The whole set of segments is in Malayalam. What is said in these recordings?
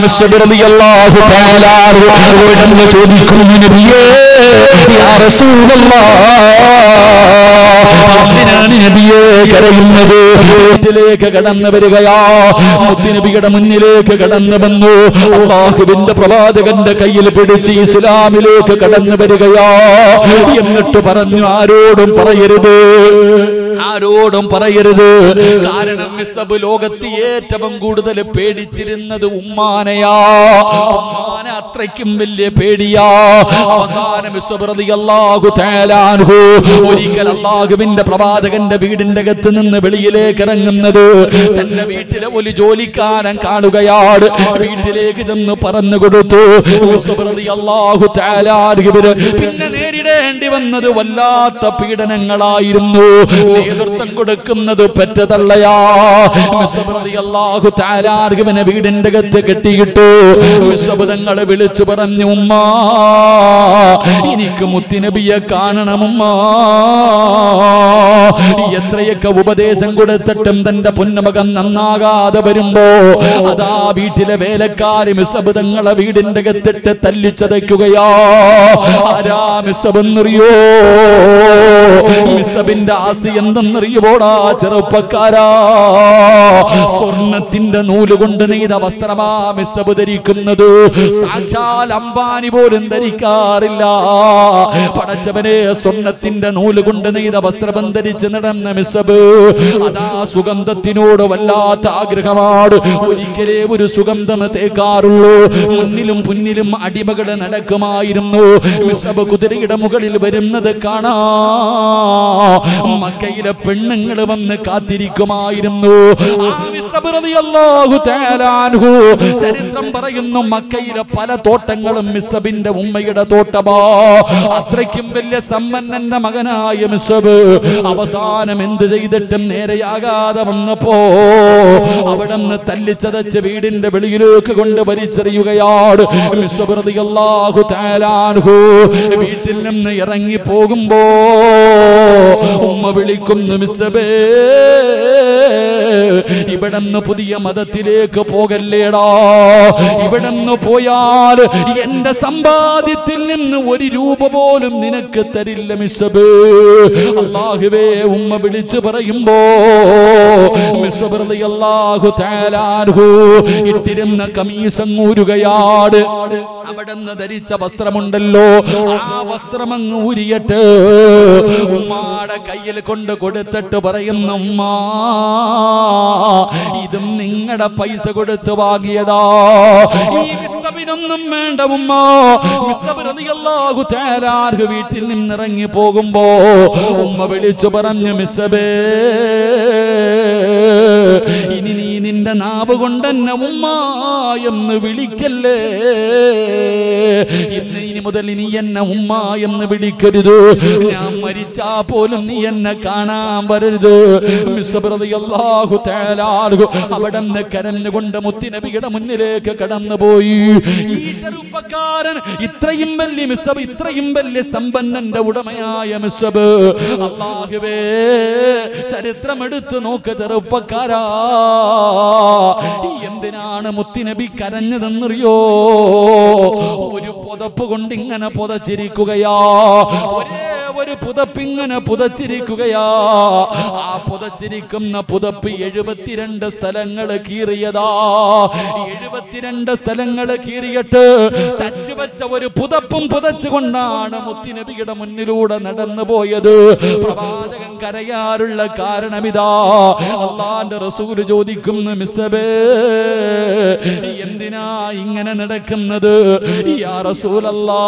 മിസ്ബ് റളിയല്ലാഹു തആല അവിടുന്ന് ചോദിക്കുന്നു നബിയേ യാ റസൂലല്ലാഹ് എന്തിനാണ് നബിയെ കരയുന്നത് വീട്ടിലേക്ക് കടന്നു വരികയാ മുത്തുനബിയുടെ മുന്നിലേക്ക് കടന്നു വന്നു അള്ളാഹുവിന്റെ പ്രവാചകന്റെ കയ്യിൽ പിടിച്ച് ഇസ്ലാമിലേക്ക് കടന്നു വരികയാ എന്നിട്ട് പറഞ്ഞു ആരോടും പറയരുത് ആരോടും പറയരുത് കാരണം മിസബ് ലോകത്ത് ഏറ്റവും കൂടുതൽ പേടിച്ചിരുന്നത് ഉമ്മാനയാ ഉമ്മാന അത്രയ്ക്കും വലിയ പേടിയാ അവസാനം മിസബ് റളിയല്ലാഹു തആല അൻഹു ഒരിക്കൽ അള്ളാഹുവിന്റെ പ്രവാചകന്റെ വീടിന്റെ അകത്ത് നിന്ന് വെളിയിലേക്ക് ഇറങ്ങുന്നത് തന്റെ വീട്ടിലെ ഒരു ജോലിക്കാരൻ കാണുകയാണ് വീട്ടിലേക്ക് ചെന്ന് പറഞ്ഞു കൊടുത്തു മിസബ് റളിയല്ലാഹു തആല അൻഹുവിന് പിന്നെ നേരിടേണ്ടി വന്നത് വല്ലാത്ത പീഡനങ്ങളായിരുന്നു നേതൃത്വം കൊടുക്കുന്നത് പെറ്റതള്ളയാ മിസബ് റളിയല്ലാഹു തആല അൻഹുവിനെ വീടിന്റെ അകത്ത് കെട്ടിയിട്ടു മിസബ് തങ്ങളെ വിളിച്ചു പറഞ്ഞു ഉമ്മ എനിക്ക് മുത്തിനബിയെ കാണണമുമ്മ എത്രയൊക്കെ ഉപദേശം കൊടുത്തിട്ടും തന്റെ പൊന്നമകൻ നന്നാകാതെ വരുമ്പോ അതാ വീട്ടിലെ വേലക്കാരി മിസബ് തങ്ങളെ വീടിന്റെ അകത്തിട്ട് തല്ലിച്ചതയ്ക്കുകയാ ആരാ മിസബെന്നറിയോ മിസബിന്റെ ആസ്തി എന്തെന്നറിയുവോടാ ചെറുപ്പക്കാരാ സ്വർണത്തിന്റെ നൂല് കൊണ്ട് നെയ്ത വസ്ത്രമാ മിസബ് ധരിക്കുന്നത് സാക്ഷാൽ അംബാനി പോലും ധരിക്കാറില്ല പടച്ചവനെ സ്വർണത്തിന്റെ നൂല് കൊണ്ട് നെയ്ത വസ്ത്രം ധരിച്ച് നടന്ന മിസബ് അതാ സുഗന്ധത്തിനോട് വല്ലാത്ത ആഗ്രഹമാണ് ഒരിക്കലേ ഒരു സുഗന്ധം തേക്കാറുള്ളൂ മുന്നിലും പുന്നിലും അടിമകൾ നടക്കുമായിരുന്നു മിസബ് കുതിരയുടെ മുകളിൽ വരുന്നത് കാണാ മക്കയിലെ പെണ്ണുങ്ങൾ വന്ന് കാത്തിരിക്കുമായിരുന്നു ആ മിസബ് റളിയല്ലാഹു തആല അൻഹു ചരിത്രം പറയുന്നു മക്കയിലെ പല തോട്ടങ്ങളും മിസബിന്റെ ഉമ്മയുടെ തോട്ടമാ അത്രയ്ക്കും വലിയ സമ്പന്നന്റെ മകനായ മിസബ് അവസാനം എന്ത് ചെയ്തിട്ടും നേരെയാകാതെ വന്നപ്പോ അവിടെ നിന്ന് തല്ലിച്ചതച്ച് വീടിന്റെ വെളിയിലേക്ക് കൊണ്ട് വലിച്ചെറിയുകയാണ് മിസബ് റളിയല്ലാഹു തആല അൻഹു വീട്ടിൽ നിന്ന് ഇറങ്ങി പോകുമ്പോ ഉമ്മ വിളിക്കുന്നു മിസബേ ഇവിടെന്ന് പുതിയ മതത്തിലേക്ക് പോകല്ലേടാ ഇവിടെന്ന് പോയാൽ എന്റെ സമ്പാദ്യത്തിൽ നിന്ന് ഒരു രൂപ പോലും നിനക്ക് തരില്ല മിസബ് അള്ളാഹുവേ ഉമ്മ വിളിച്ചു പറയുമ്പോ മിസബ് റളിയല്ലാഹു തആല അൻഹു ഇട്ടിരുന്ന കമീസങ്ങൂരുകയാണ് അവിടെന്ന് ധരിച്ച വസ്ത്രമുണ്ടല്ലോ ആ വസ്ത്രം അങ്ങ് ഊരിയിട്ട് ഉമ്മാടെ കയ്യിൽ കൊണ്ട് കൊടുത്തിട്ട് പറയുന്ന ഉമ്മ ഇതും നിങ്ങളുടെ പൈസ കൊടുത്ത് വാങ്ങിയതാ ഈ മിസ്സബിനൊന്നും വേണ്ട ഉമ്മ മിസ്സബ് റളിയല്ലാഹു തആല അൻഹു വീട്ടിൽ നിന്നിറങ്ങി പോകുമ്പോ ഉമ്മ വിളിച്ചു പറഞ്ഞു മിസ്സബേ ഇനി നീ നിന്റെ നാവ് കൊണ്ടെന്നെ ഉമ്മ എന്ന് വിളിക്കല്ലേ ഇന്ന് ഇനി മുതൽ നീ എന്നെ ഉമ്മ എന്ന് വിളിക്കരുത് ഞാൻ മരിച്ചാ പോലും നീ എന്നെ കാണാൻ വരരുത് മിസ്സബ് റളിയല്ലാഹു തആല അൻഹു അവിടെ നിന്ന് കരഞ്ഞുകൊണ്ട് മുത്തുനബിയുടെ മുന്നിലേക്ക് കടന്നുപോയി ഈ ചെറുപ്പക്കാരൻ ഇത്രയും വലിയ മിസ്സബ് ഇത്രയും വലിയ സമ്പന്നന്റെ ഉടമയായ മിസ്സബ് അള്ളാഹുവേ ചരിത്രം എടുത്തു നോക്ക് ചെറുപ്പക്കാരാ എന്തിനാണ് മുത്തുനബി കരഞ്ഞതെന്നറിയോ ഒരു പുതപ്പ് കൊണ്ട് ഇങ്ങനെ പുതച്ചിരിക്കുകയാ ഒരേ ഒരു പുതപ്പിങ്ങനെ പുതച്ചിരിക്കുകയാ ആ പുതച്ചിരിക്കുന്ന പുതപ്പ് എഴുപത്തിരണ്ട് സ്ഥലങ്ങൾ കീറിയതാ എഴുപത്തിരണ്ട് സ്ഥലങ്ങൾ കീറിയിട്ട് തച്ചു വെച്ച ഒരു പുതപ്പും പുതച്ചുകൊണ്ടാണ് മുത്തിനബിയുടെ മുന്നിലൂടെ നടന്നു പോയത് പ്രവാചകൻ കരയാറുള്ള കാരണമിതാ അള്ളാന്റെ റസൂല് ചോദിക്കുന്നു മിസ്സബേ എന്തിനാ ഇങ്ങനെ നടക്കുന്നത് യാ റസൂലല്ലാ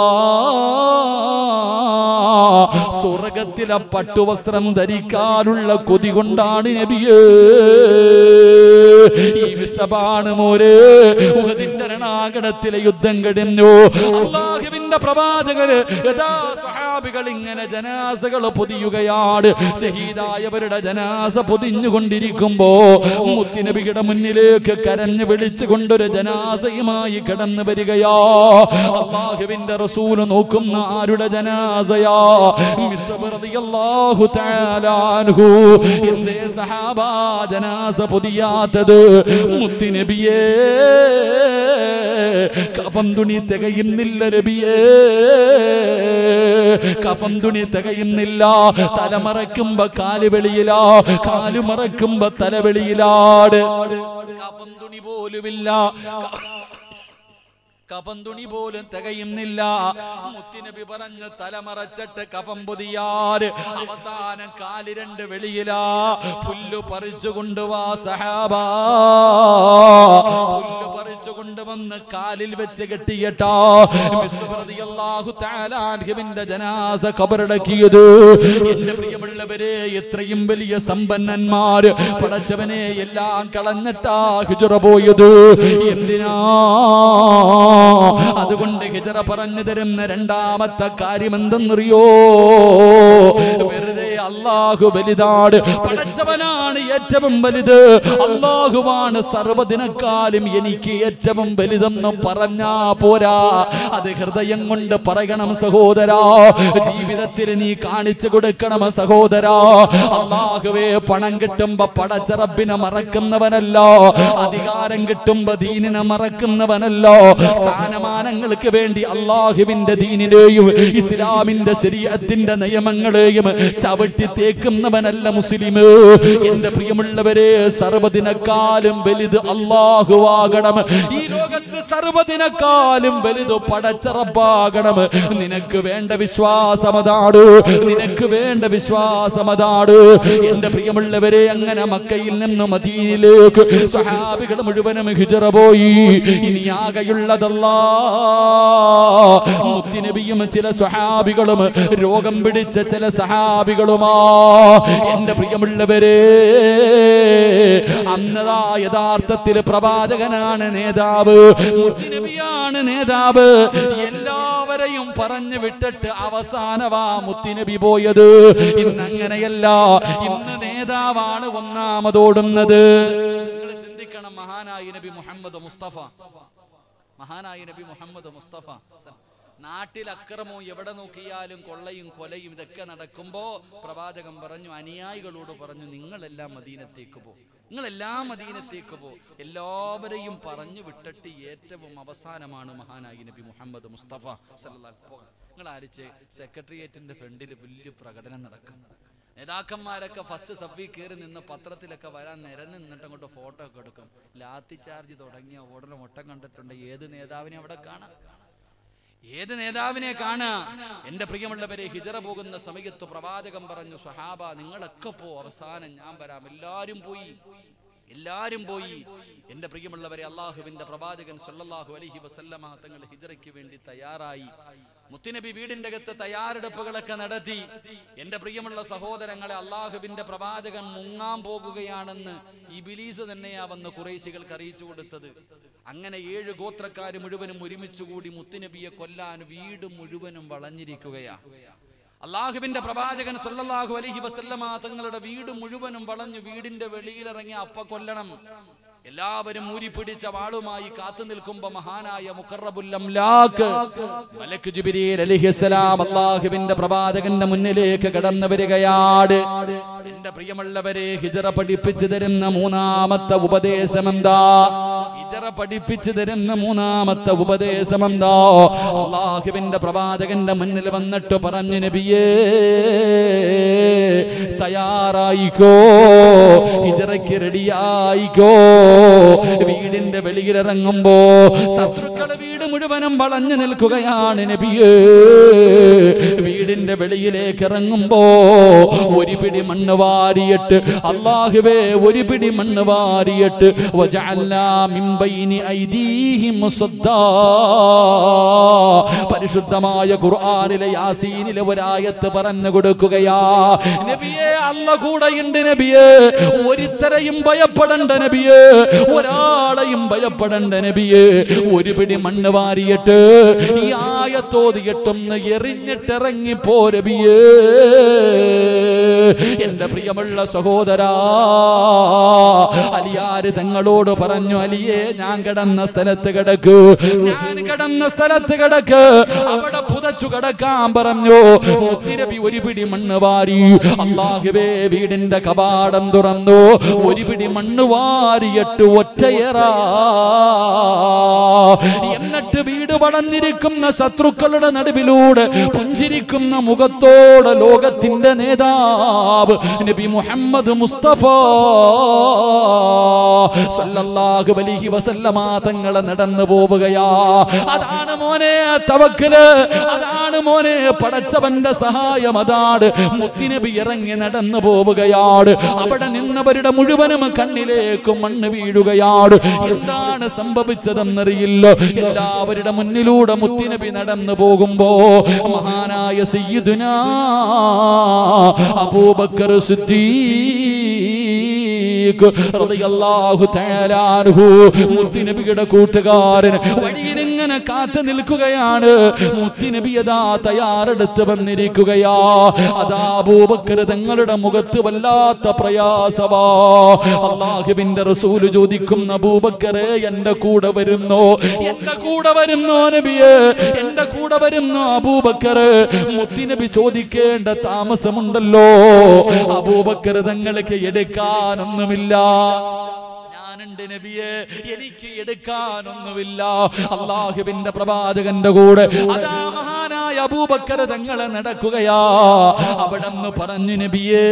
സ്വർഗത്തിലെ പട്ടുവസ്ത്രം ധരിക്കാനുള്ള കൊതി കൊണ്ടാണ് നബിയേ ഈ വിസബാണ് മോര് ഉഹദിന്റെ രണാകടത്തിലെ യുദ്ധം കഴിഞ്ഞു അള്ളാഹുവിന്റെ പ്രവാചകര് യഥാ സ്വഹാബികൾ ഇങ്ങനെ ജനാസകൾ പൊതിയുകയാണ് ഷഹീദായവരുടെ ജനാസ പൊതിഞ്ഞുകൊണ്ടിരിക്കുമ്പോ മുത്തിനബിയുടെ മുന്നിലേക്ക് കരഞ്ഞു വിളിച്ചു കൊണ്ടൊരു ജനാസയുമായി കടന്നു വരികയാ അള്ളാഹുവിന്റെ റസൂല് നോക്കുന്ന ആരുടെ ജനാസയാ മിസ്ബ് റളിയല്ലാഹു തആല അൻഹു എന്തേ സഹാബ ജനാസ പൊതിയാത്തത് മുത്തുനബിയേ കഫം തുണി തികയുന്നില്ല നബിയേ കഫം തുണി തികയുന്നില്ല തലമറക്കുമ്പോ കാല് വെളിയിലാ കാല് മറക്കുമ്പോ തല വെളിയിലാട് കഫം തുണി പോലുമില്ല ക- കഫം തുണി പോലും തികയുന്നില്ല മുത്തിനബി പറഞ്ഞ് തലമറച്ചിട്ട് കഫം പൊതിയാറ് അവസാനം കാല് രണ്ട് വെളിയിലാ പുല്ലു പറിച്ചു കൊണ്ടുവാ സഹാബാ പുല്ലു പറിച്ചു കൊണ്ടുവന്ന് കാലിൽ വെച്ച് കെട്ടിയട്ടാ ിന്റെ ജനാസ കബറടക്കിയത് എന്റെ പ്രിയമുള്ളവരെ എത്രയും വലിയ സമ്പന്നന്മാര് പടച്ചവനെ എല്ലാം കളഞ്ഞിട്ടാ ഹിജറ പോയത് എന്തിനാ അതുകൊണ്ട് ഹിജറ പറഞ്ഞു തരുന്ന രണ്ടാമത്തെ കാര്യം എന്തെന്നറിയോ വെറുതെ അള്ളാഹു വലുതാണ് പടച്ചവനാണ് ഏറ്റവും വലുത് അള്ളാഹുവാണ് സർവ്വതിനെക്കാളും എനിക്ക് ഏറ്റവും വലുതെന്ന് പറഞ്ഞാ പോരാ അത് ഹൃദയം കൊണ്ട് പറയണം സഹോദരാ ജീവിതത്തിൽ നീ കാണിച്ചു കൊടുക്കണം സഹോദരാ അള്ളാഹുവേ പണം കിട്ടുമ്പോ പടച്ചറബിനെ മറക്കുന്നവനല്ലോ അധികാരം കിട്ടുമ്പോ ദീനിനെ മറക്കുന്നവനല്ലോ സ്ഥാനമാനങ്ങൾക്ക് വേണ്ടി അള്ളാഹുവിന്റെ ദീനിനെയും ഇസ്ലാമിന്റെ ശരീരത്തിന്റെ നിയമങ്ങളെയും ചവിട്ടി തേക്കുന്നവനല്ല മുസ്ലിം എന്റെ പ്രിയമുള്ളവരെ സർവ്വതിനെക്കാളും വലുത് അള്ളാഹുവാകണം ഈ ലോകത്ത് സർവ്വതിനെക്കാളും വലുത് പടച്ചറപ്പാകണം നിനക്ക് വേണ്ട വിശ്വാസമതാണ് നിനക്ക് വേണ്ട വിശ്വാസമതാണ് എന്റെ പ്രിയമുള്ളവരെ അങ്ങനെ മക്കയിൽ നിന്ന് മദീനിലേക്ക് സഹാബികൾ മുഴുവനും ഹിജറ പോയി ഇനി ആകെയുള്ളതല്ലാ മുത്തിനബിയും ചില സഹാബികളും രോഗം പിടിച്ച ചില സഹാബികളുമാ എന്റെ പ്രിയമുള്ളവരെ അന്നതാ യഥാർത്ഥത്തിൽ പ്രവാചകനാണ് നേതാവ് മുത്തിനബിയാണ് നേതാവ് എല്ലാവരെയും പറഞ്ഞു വിട്ടിട്ട് അവസാനവാ മുത്തിനബി പോയത് ഇന്ന് അങ്ങനെയല്ല ഇന്ന് നേതാവാണ് ഒന്നാമതോടുന്നത് നിങ്ങൾ ചിന്തിക്കണം മഹാനായി നബി മുഹമ്മദ് മുസ്തഫ മഹാനായ നബി മുഹമ്മദ് മുസ്തഫ നാട്ടിൽ അക്രമവും എവിടെ നോക്കിയാലും കൊള്ളയും കൊലയും ഇതൊക്കെ നടക്കുമ്പോ പ്രവാചകൻ പറഞ്ഞു അനുയായികളോട് പറഞ്ഞു നിങ്ങളെല്ലാം മദീനത്തേക്ക് പോ നിങ്ങളെല്ലാം മദീനത്തേക്ക് പോ എല്ലാവരെയും പറഞ്ഞു വിട്ടിട്ട് ഏറ്റവും അവസാനമാണ് മഹാനായി നബി മുഹമ്മദ് മുസ്തഫ സല്ലല്ലാഹു അലൈഹി വസല്ലം. നിങ്ങൾ ആരിച്ച് സെക്രട്ടേറിയറ്റിന്റെ ഫ്രണ്ടിൽ വലിയ പ്രകടനം നടക്കും നേതാക്കന്മാരൊക്കെ ഫസ്റ്റ് സഫി കയറി നിന്ന് പത്രത്തിലൊക്കെ വരാൻ നിരന്ന് നിന്നിട്ട് അങ്ങോട്ട് ഫോട്ടോ ഒക്കെ എടുക്കും ലാത്തി ചാർജ് തുടങ്ങിയ ഉടനെ ഒട്ടം കണ്ടിട്ടുണ്ട് ഏത് നേതാവിനെ അവിടെ കാണാം ഏത് നേതാവിനെ കാണാ എന്റെ പ്രിയമുള്ളവരെ ഹിജറ പോകുന്ന സമയത്ത് പ്രവാചകൻ പറഞ്ഞു സ്വഹാബ നിങ്ങളൊക്കെ പോ അവസാനം ഞാൻ വരാം എല്ലാരും പോയി എല്ലാരും പോയി എന്റെ പ്രിയമുള്ളവരെ അള്ളാഹുവിന്റെ പ്രവാചകൻ സല്ലല്ലാഹു അലൈഹി വസല്ലമ തങ്ങൾ ഹിജറയ്ക്ക് വേണ്ടി തയ്യാറായി മുത്തുനബി വീടിന്റെ അകത്ത് തയ്യാറെടുപ്പുകളൊക്കെ നടത്തി എന്റെ പ്രിയമുള്ള സഹോദരങ്ങളെ അള്ളാഹുവിന്റെ പ്രവാചകൻ മുങ്ങാൻ പോകുകയാണെന്ന് ഈ ബിലീസ് തന്നെയാ വന്ന് കുറേശികൾക്ക് അറിയിച്ചു കൊടുത്തത് അങ്ങനെ ഏഴ് ഗോത്രക്കാര് മുഴുവനും ഒരുമിച്ചുകൂടി മുത്തുനബിയെ കൊല്ലാൻ വീട് മുഴുവനും വളഞ്ഞിരിക്കുകയാ അള്ളാഹുവിന്റെ പ്രവാചകൻ സല്ലല്ലാഹു അലൈഹി വസല്ലമ തങ്ങളുടെ വീട് മുഴുവനും വളഞ്ഞു വീടിന്റെ വെളിയിലിറങ്ങി അപ്പ കൊല്ലണം എല്ലാവരും ഊരിപ്പിടിച്ച വാളുമായി കാത്തു നിൽക്കുമ്പോ മഹാനായ മുഖറബുല്ലംലാക്ക് മലക്ക് ജിബ്രീൽ അലൈഹിസ്സലാം അള്ളാഹുവിന്റെ പ്രവാചകന്റെ മുന്നിലേക്ക് കടന്നു വരികയാണ് എന്റെ പ്രിയമുള്ളവരെ ഹിജറ പഠിപ്പിച്ചു തരുന്ന മൂന്നാമത്തെ ഉപദേശം എന്താ ഹിജറ പഠിപ്പിച്ചു തരുന്ന മൂന്നാമത്തെ ഉപദേശം എന്താ അള്ളാഹുവിന്റെ പ്രവാചകന്റെ മുന്നിൽ വന്നിട്ട് പറഞ്ഞു നബിയേ തയ്യാറായിക്കോ ഹിജറയ്ക്ക് റെഡിയായിക്കോ വീടിന്റെ വെളിയിലിറങ്ങുമ്പോ ശത്രുക്കള് വീട് മുഴുവനും വളഞ്ഞു നിൽക്കുകയാണ് നബിയേ വീടിന്റെ വെളിയിലേക്ക് ഇറങ്ങുമ്പോ ഒരു പിടി മണ്ണ് വാരിയിട്ട് അള്ളാഹുവേ ഒരു പിടി മണ്ണ് വാരിയിട്ട് വജഅൽനാ മിൻ ബൈനി ഐദീഹിം സദ്ദാ. പരിശുദ്ധമായ ഖുർആനിലെ യാസീനിലെ ഒരായത്ത് പറഞ്ഞു കൊടുക്കുകയാ നബിയെ അല്ല കൂടെയുണ്ട് നബിയെ ഒരുത്തരെയും ഭയപ്പെടണ്ട നബിയെ ഒരാളെയും ഭയപ്പെടണ്ട നബിയെ ഒരു പിടി മണ്ണ് വാരിയിട്ട് ഈ ആയത്തോതിയിട്ടൊന്ന് എറിഞ്ഞിട്ടിറങ്ങി പോരബിയേ എന്റെ പ്രിയമുള്ള സഹോദരാ അലിയാര് തങ്ങളോട് പറഞ്ഞു അലിയെ ഞാൻ കിടന്ന സ്ഥലത്ത് കിടക്കൂ ഞാൻ കിടന്ന സ്ഥലത്ത് കിടക്ക് അവിടെ പുത പുതച്ചു കിടക്കാൻ പറഞ്ഞു മുത്തിനബി ഒരു പിടി മണ്ണ് വാരി അള്ളാഹുവേ വീടിന്റെ കവാടം തുറന്നു ഒരു പിടി മണ്ണ് വാരിയിട്ട് ഒറ്റയേറാ എന്നിട്ട് വീട് വളർന്നിരിക്കുന്ന ശത്രുക്കളുടെ നടുവിലൂടെ പുഞ്ചിരിക്കുന്ന മുഖത്തോടെ ലോകത്തിന്റെ നേതാവ് നബി മുഹമ്മദ് മുസ്തഫ സല്ലല്ലാഹു അലൈഹി വസല്ലമ തങ്ങളെ നടന്നു പോവുകയാ അതാണ് മോനെ തവക്കല് അതാണ് മോനെ പടച്ചവന്റെ സഹായം അതാണ് മുത്തിനബി ഇറങ്ങി നടന്നു പോവുകയാണ് അവിടെ നിന്നവരുടെ മുഴുവനും കണ്ണിലേക്ക് മണ്ണ് വീഴുകയാണ് എന്താണ് സംഭവിച്ചതെന്നറിയില്ല എല്ലാവരുടെ മുന്നിലൂടെ മുത്തിനബി നടന്നു പോകുമ്പോ മഹാനായ സയ്യിദുന അബൂബക്കർ സിദ്ദീഖ് റളിയല്ലാഹു തആല അൻഹു മുത്തുനബിയുടെ കൂട്ടുകാരൻ വഴിയിലിങ്ങനെ കാത്തു നിൽക്കുകയാണ് മുത്തുനബി അതാ തയ്യാറെടുത്ത് വന്നിരിക്കുകയാ അതാ അബൂബക്കർ തങ്ങളുടെ മുഖത്ത് വല്ലാത്ത പ്രയാസവാ അള്ളാഹുവിന്റെ റസൂല് ചോദിക്കുന്ന അബൂബക്കറെ എന്റെ കൂടെ വരുന്നോ എന്റെ കൂടെ വരുന്നോ നബിയെ എന്റെ കൂടെ വരുന്നോ അബൂബക്കറ് മുത്തിനബി ചോദിക്കേണ്ട താമസമുണ്ടല്ലോ അബൂബക്കർ തങ്ങൾക്ക് എടുക്കാനൊന്നുമില്ല ഞാനുണ്ട് നബിയെ എനിക്ക് എടുക്കാനൊന്നുമില്ല അള്ളാഹുവിന്റെ പ്രവാചകന്റെ കൂടെ അതാ മഹാനായ അബൂബക്കർ തങ്ങളെ നടക്കുകയാ അവിടെ നിന്ന് പറഞ്ഞു നബിയേ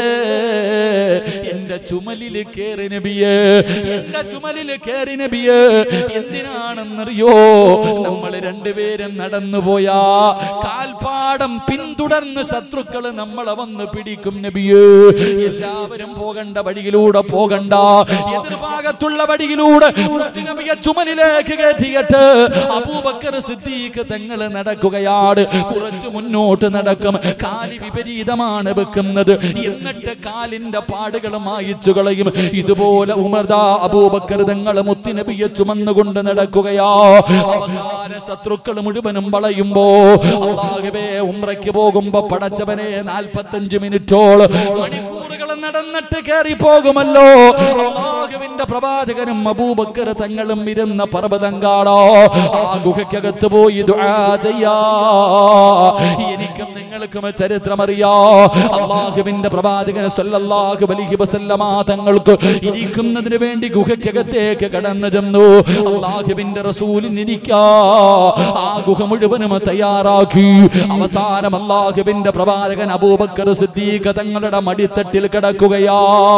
എന്റെ ചുമലിൽ കേറി നബിയേ എന്റെ ചുമലിൽ കേറി നബിയേ എന്തിനാണെന്നറിയോ നമ്മൾ രണ്ടുപേരും നടന്നു പോയാ കാൽപാടം പിന്തുടർന്ന് ശത്രുക്കൾ നമ്മളെ വന്ന് പിടിക്കും നബിയേ എല്ലാവരും പോകണ്ട വഴിയിലൂടെ പോകണ്ട എതിർഭാഗത്തുള്ള വഴിയിലൂടെ മുത്തുനബിയെ ചുമലിലേക്ക് കയറ്റിയിട്ട് അബൂബക്കർ സിദ്ദീഖ് തങ്ങൾ നടക്കുകയാണ് കുറച്ച് മുന്നോട്ട് നടക്കും കാലി വിപരീതമാണ് വെക്കുന്നത് എന്നിട്ട് കാലിന്റെ പാടുകൾ മായിച്ചു കളയും ഇതുപോലെ ഉമർദ അബൂബക്കർ തങ്ങൾ മുത്തുനബിയെ ചുമന്നുകൊണ്ട് നടക്കുകയാ അവസാന ശത്രുക്കൾ മുഴുവനും വളയുമ്പോ അള്ളാഹുവേ ഉംറയ്ക്ക് പോകുമ്പോ പടച്ചവനെ നാൽപ്പത്തഞ്ച് മിനിറ്റോളം മണിക്കൂറുകൾ നടന്നിട്ട് കയറി പോകുമല്ലോ അള്ളാഹുവിന്റെ പ്രവാചകനും അബൂബക്കർ തങ്ങളും ഇരുന്ന പർവ്വതം കാണോ ആ ഗുഹയ്ക്കകത്ത് പോയി ദുആ ചെയ്യാ എനിക്കും നിങ്ങൾക്കും ചരിത്രമറിയാ അള്ളാഹുവിന്റെ പ്രവാചകൻ സല്ലല്ലാഹു അലൈഹി വസല്ലമ തങ്ങൾക്ക് ഇരിക്കുന്നതിന് വേണ്ടി ഗുഹയ്ക്കകത്തേക്ക് കടന്നു ചെന്നു അള്ളാഹുവിന്റെ റസൂലിന് ഇരിക്കാ ആ ഗുഹ മുഴുവനും തയ്യാറാക്കി അവസാനം അള്ളാഹുവിന്റെ പ്രവാചകൻ അബൂബക്കർ സിദ്ദീഖ് തങ്ങളുടെ മടിത്തട്ടിൽ കിടക്കുകയാ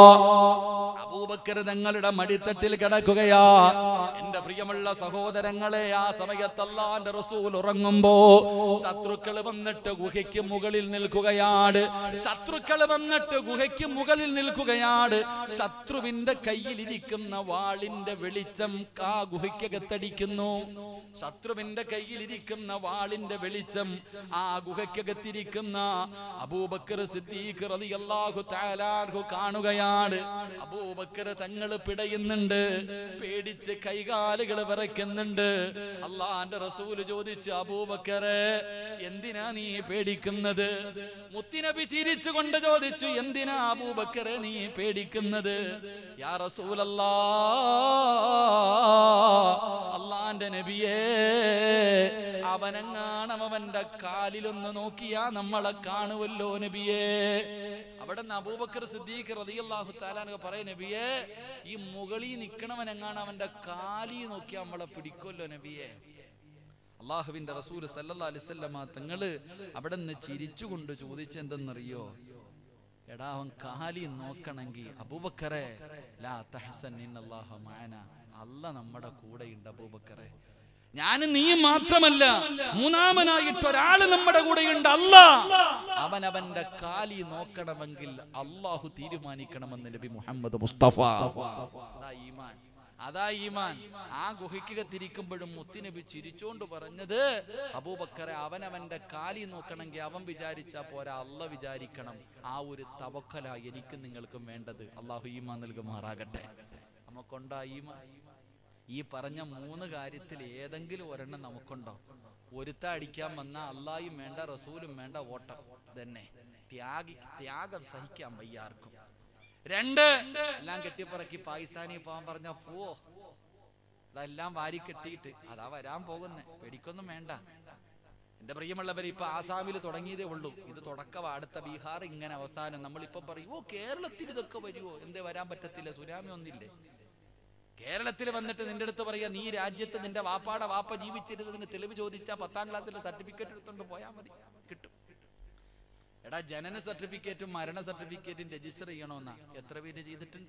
അബൂബക്കർ തങ്ങളുടെ മടിത്തട്ടിൽ കിടക്കുകയാ എന്റെ പ്രിയമുള്ള സഹോദരങ്ങളെ ആ സമയത്ത് അല്ലാന്റെ റസൂൽ ഉറങ്ങുമ്പോ ശത്രുക്കൾ വന്നിട്ട് ഗുഹയ്ക്ക് മുകളിൽ നിൽക്കുകയാണ് ശത്രുക്കൾ വന്നിട്ട് ഗുഹയ്ക്ക് മുകളിൽ നിൽക്കുകയാണ് ശത്രുവിന്റെ കയ്യിലിരിക്കുന്ന വാളിന്റെ വെളിച്ചം ആ ഗുഹയ്ക്കകത്തടിക്കുന്നു ശത്രുവിന്റെ കയ്യിലിരിക്കുന്ന വാളിന്റെ വെളിച്ചം ആ ഗുഹയ്ക്കകത്തിരിക്കുന്ന അബൂബക്കർ സിദ്ദീഖ് റളിയല്ലാഹു തആല അൻഹു കാണുകയാണ് അബൂബക്കർ തങ്ങൾ പിടയുന്നുണ്ട് പേടിച്ച് കൈകാലുകൾ വിറയ്ക്കുന്നുണ്ട് അള്ളാന്റെ റസൂല് ചോദിച്ചു അബൂബക്കറെ എന്തിനാ നീ പേടിക്കുന്നത് മുത്തിനബി ചിരിച്ചുകൊണ്ട് ചോദിച്ചു എന്തിനാ അബൂബക്കറെ നീ പേടിക്കുന്നത് യാ റസൂലല്ലാ അള്ളാന്റെ നബിയേ അവനെങ്ങാണം അവന്റെ കാലിലൊന്ന് നോക്കിയാ നമ്മളെ കാണുമല്ലോ നബിയേ അവിടെ നിന്ന് അബൂബക്കർ സിദ്ദീഖ് റളിയല്ലാഹു തആല പറയ നബിയേ ഈ മുകളിൽ നിൽക്കണവനെങ്ങാണ് അവന്റെ കാലി നോക്കിയാ നമ്മളെ പിടിക്കുമല്ലോ നബിയേ അള്ളാഹുവിന്റെ റസൂൽ സല്ലല്ലാഹു അലൈഹി വസല്ലമ തങ്ങള് അവിടെ നിന്ന് ചിരിച്ചുകൊണ്ട് ചോദിച്ചെന്തെന്നറിയോ എടാ അവൻ കാലി നോക്കണമെങ്കിൽ അബൂബക്കറെ ലാ തഹസൻ ഇന്നല്ലാഹ മഅന അല്ല നമ്മുടെ കൂടെയുണ്ട് അബൂബക്കറെ ഞാനും നീ മാത്രമല്ല മൂന്നാമനായിട്ട് ഒരാള് നമ്മുടെ കൂടെയുണ്ട് അല്ല അവൻ അവന്റെ കാലി നോക്കണമെങ്കിൽ അള്ളാഹു തീരുമാനിക്കണമെന്ന് നബി മുഹമ്മദ് മുസ്തഫ അതാ ഈമാൻ അതാ ഈമാൻ ആ ഗുഹയ്ക്കകത്തിരിക്കുമ്പോഴും മുത്തിനബി ചിരിച്ചോണ്ട് പറഞ്ഞത് അബൂബക്കറെ അവനവന്റെ കാലി നോക്കണമെങ്കിൽ അവൻ വിചാരിച്ചാ പോരാ അല്ല വിചാരിക്കണം ആ ഒരു തവക്കല എനിക്കും നിങ്ങൾക്കും വേണ്ടത് അള്ളാഹു ഈമാൻ നൽകുമാറാകട്ടെ നമുക്കുണ്ടോ ആ ഈമാൻ ഈ പറഞ്ഞ മൂന്ന് കാര്യത്തിൽ ഏതെങ്കിലും ഒരെണ്ണം നമുക്കുണ്ടോ ഒരുത്ത അടിക്കാൻ വന്ന അള്ളായും വേണ്ട റസൂലും വേണ്ട ഓട്ടം തന്നെ ത്യാഗി ത്യാഗം സഹിക്കാൻ വയ്യാർക്കും രണ്ട് എല്ലാം കെട്ടിപ്പറക്കി പാകിസ്ഥാനി പോവാൻ പറഞ്ഞ പോവോ അതെല്ലാം വാരി കെട്ടിയിട്ട് അതാ വരാൻ പോകുന്നേ പേടിക്കൊന്നും വേണ്ട എന്റെ പ്രിയമുള്ളവർ ഇപ്പൊ ആസാമിൽ തുടങ്ങിയതേ ഉള്ളൂ ഇത് തുടക്കവാ അടുത്ത ബീഹാർ ഇങ്ങനെ അവസാനം നമ്മളിപ്പോ പറയും ഓ കേരളത്തിൽ ഇതൊക്കെ വരുമോ എന്തേ വരാൻ പറ്റത്തില്ല സുനാമി ഒന്നില്ലേ കേരളത്തിൽ വന്നിട്ട് നിന്റെ അടുത്ത് പറയാ നീ രാജ്യത്ത് നിന്റെ വാപ്പാടെ വാപ്പ ജീവിച്ചിരുന്നതിന് തെളിവ് ചോദിച്ചാൽ പത്താം ക്ലാസ്സിലെ സർട്ടിഫിക്കറ്റ് എടുത്തോണ്ട് പോയാൽ മതി കിട്ടും എടാ ജനന സർട്ടിഫിക്കറ്റും മരണ സർട്ടിഫിക്കറ്റും രജിസ്റ്റർ ചെയ്യണമെന്നാ എത്ര പേര് ചെയ്തിട്ടുണ്ട്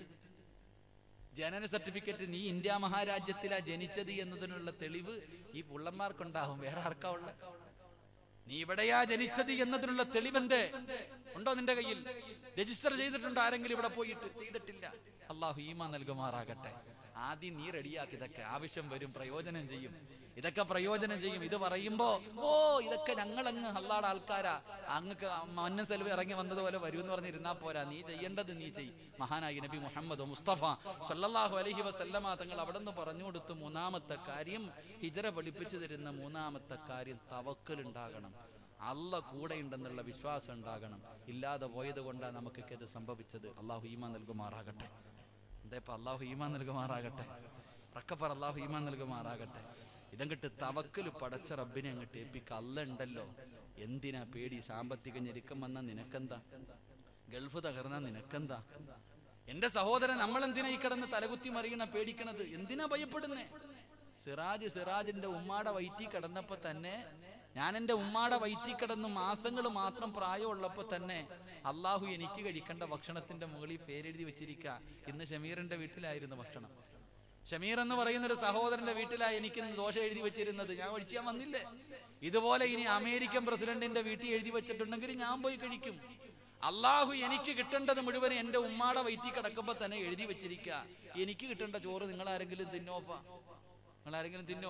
ജനന സർട്ടിഫിക്കറ്റ് നീ ഇന്ത്യ മഹാരാജ്യത്തിലാ ജനിച്ചത് എന്നതിനുള്ള തെളിവ് ഈ പുള്ളന്മാർക്കുണ്ടാവും വേറെ ആർക്കാ ഉള്ള നീ ഇവിടെയാ ജനിച്ചത് എന്നതിനുള്ള തെളിവെന്തേ ഉണ്ടോ നിന്റെ കയ്യിൽ രജിസ്റ്റർ ചെയ്തിട്ടുണ്ടോ ആരെങ്കിലും ഇവിടെ പോയിട്ട് ചെയ്തിട്ടില്ല അള്ളാഹു ഈമ നൽകുമാറാകട്ടെ ആദ്യം നീ റെഡിയാക്കി ഇതൊക്കെ ആവശ്യം വരും പ്രയോജനം ചെയ്യും ഇതൊക്കെ പ്രയോജനം ചെയ്യും ഇത് പറയുമ്പോ ഓ ഇതൊക്കെ ഞങ്ങളങ്ങ് അള്ളാടെ ആൾക്കാരാ അങ്ങക്ക് മന്ന സെൽവി ഇറങ്ങി വന്നതുപോലെ വരും എന്ന് പറഞ്ഞിരുന്നാ പോരാ നീ ചെയ്യേണ്ടത് നീ ചെയ് മഹാനായി നബി മുഹമ്മദ് മുസ്തഫ സല്ലല്ലാഹു അലൈഹി വസല്ലമ തങ്ങൾ അവിടെ നിന്ന് പറഞ്ഞു കൊടുത്തു മൂന്നാമത്തെ കാര്യം ഹിജറ പഠിപ്പിച്ചു തരുന്ന മൂന്നാമത്തെ കാര്യം തവക്കൽ ഉണ്ടാകണം അല്ല കൂടെ ഉണ്ടെന്നുള്ള വിശ്വാസം ഉണ്ടാകണം ഇല്ലാതെ പോയത് കൊണ്ടാണ് നമുക്കൊക്കെ ഇത് സംഭവിച്ചത് അള്ളാഹു ഈമാൻ നൽകുമാറാകട്ടെ എന്താ ഇപ്പൊ അള്ളാഹു ഈമാൻ നൽകുമാറാകട്ടെ റക്കപ്പർ അള്ളാഹു ഈമാൻ നൽകുമാറാകട്ടെ ഇതങ്ങിട്ട് തവക്കല് പടച്ച റബ്ബിനെ അങ്ങോട്ട് ഏൽപ്പിക്ക അല്ല ഉണ്ടല്ലോ എന്തിനാ പേടി സാമ്പത്തിക ഞെരുക്കം വന്ന നിനക്കെന്താ ഗൾഫ് തകർന്ന നിനക്കെന്താ എന്റെ സഹോദരൻ നമ്മൾ എന്തിനാ ഈ കിടന്ന് തലകുത്തി മറിയണ പേടിക്കണത് എന്തിനാ ഭയപ്പെടുന്നേ സിറാജ് സിറാജിന്റെ ഉമ്മാടെ വയറ്റി കിടന്നപ്പോ തന്നെ ഞാൻ എൻ്റെ ഉമ്മാടെ വയറ്റി കിടന്ന് മാസങ്ങൾ മാത്രം പ്രായമുള്ളപ്പോ തന്നെ അള്ളാഹു എനിക്ക് കഴിക്കേണ്ട ഭക്ഷണത്തിന്റെ മുകളിൽ പേരെഴുതി വെച്ചിരിക്കുക ഇന്ന് ഷമീറിന്റെ വീട്ടിലായിരുന്നു ഭക്ഷണം ഷമീർ എന്ന് പറയുന്ന ഒരു സഹോദരന്റെ വീട്ടിലായി എനിക്ക് ഇന്ന് ദോശ എഴുതി വെച്ചിരുന്നത് ഞാൻ കഴിച്ചാൽ വന്നില്ലേ ഇതുപോലെ ഇനി അമേരിക്കൻ പ്രസിഡന്റിന്റെ വീട്ടിൽ എഴുതി വെച്ചിട്ടുണ്ടെങ്കിൽ ഞാൻ പോയി കഴിക്കും അള്ളാഹു എനിക്ക് കിട്ടേണ്ടത് മുഴുവൻ എന്റെ ഉമ്മാടെ വയറ്റി കിടക്കുമ്പോ തന്നെ എഴുതി വെച്ചിരിക്കുക എനിക്ക് കിട്ടേണ്ട ചോറ് നിങ്ങൾ ആരെങ്കിലും തിന്നോപ്പാ നിങ്ങൾ ആരെങ്കിലും തിന്നോ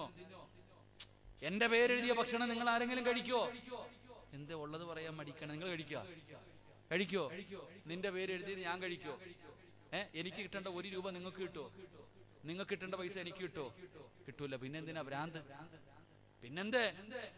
എന്റെ പേരെഴുതിയ ഭക്ഷണം നിങ്ങൾ ആരെങ്കിലും കഴിക്കോ എന്തേ ഉള്ളത് പറയാൻ മടിക്കണം നിങ്ങൾ കഴിക്കോ കഴിക്കോ നിന്റെ പേര് എഴുതിയത് ഞാൻ കഴിക്കോ ഏ എനിക്ക് കിട്ടേണ്ട ഒരു രൂപ നിങ്ങൾക്ക് കിട്ടുമോ നിങ്ങൾക്ക് കിട്ടേണ്ട പൈസ എനിക്ക് കിട്ടുമോ കിട്ടൂല പിന്നെന്തിനാ ഭ്രാന്ത് പിന്നെന്തേ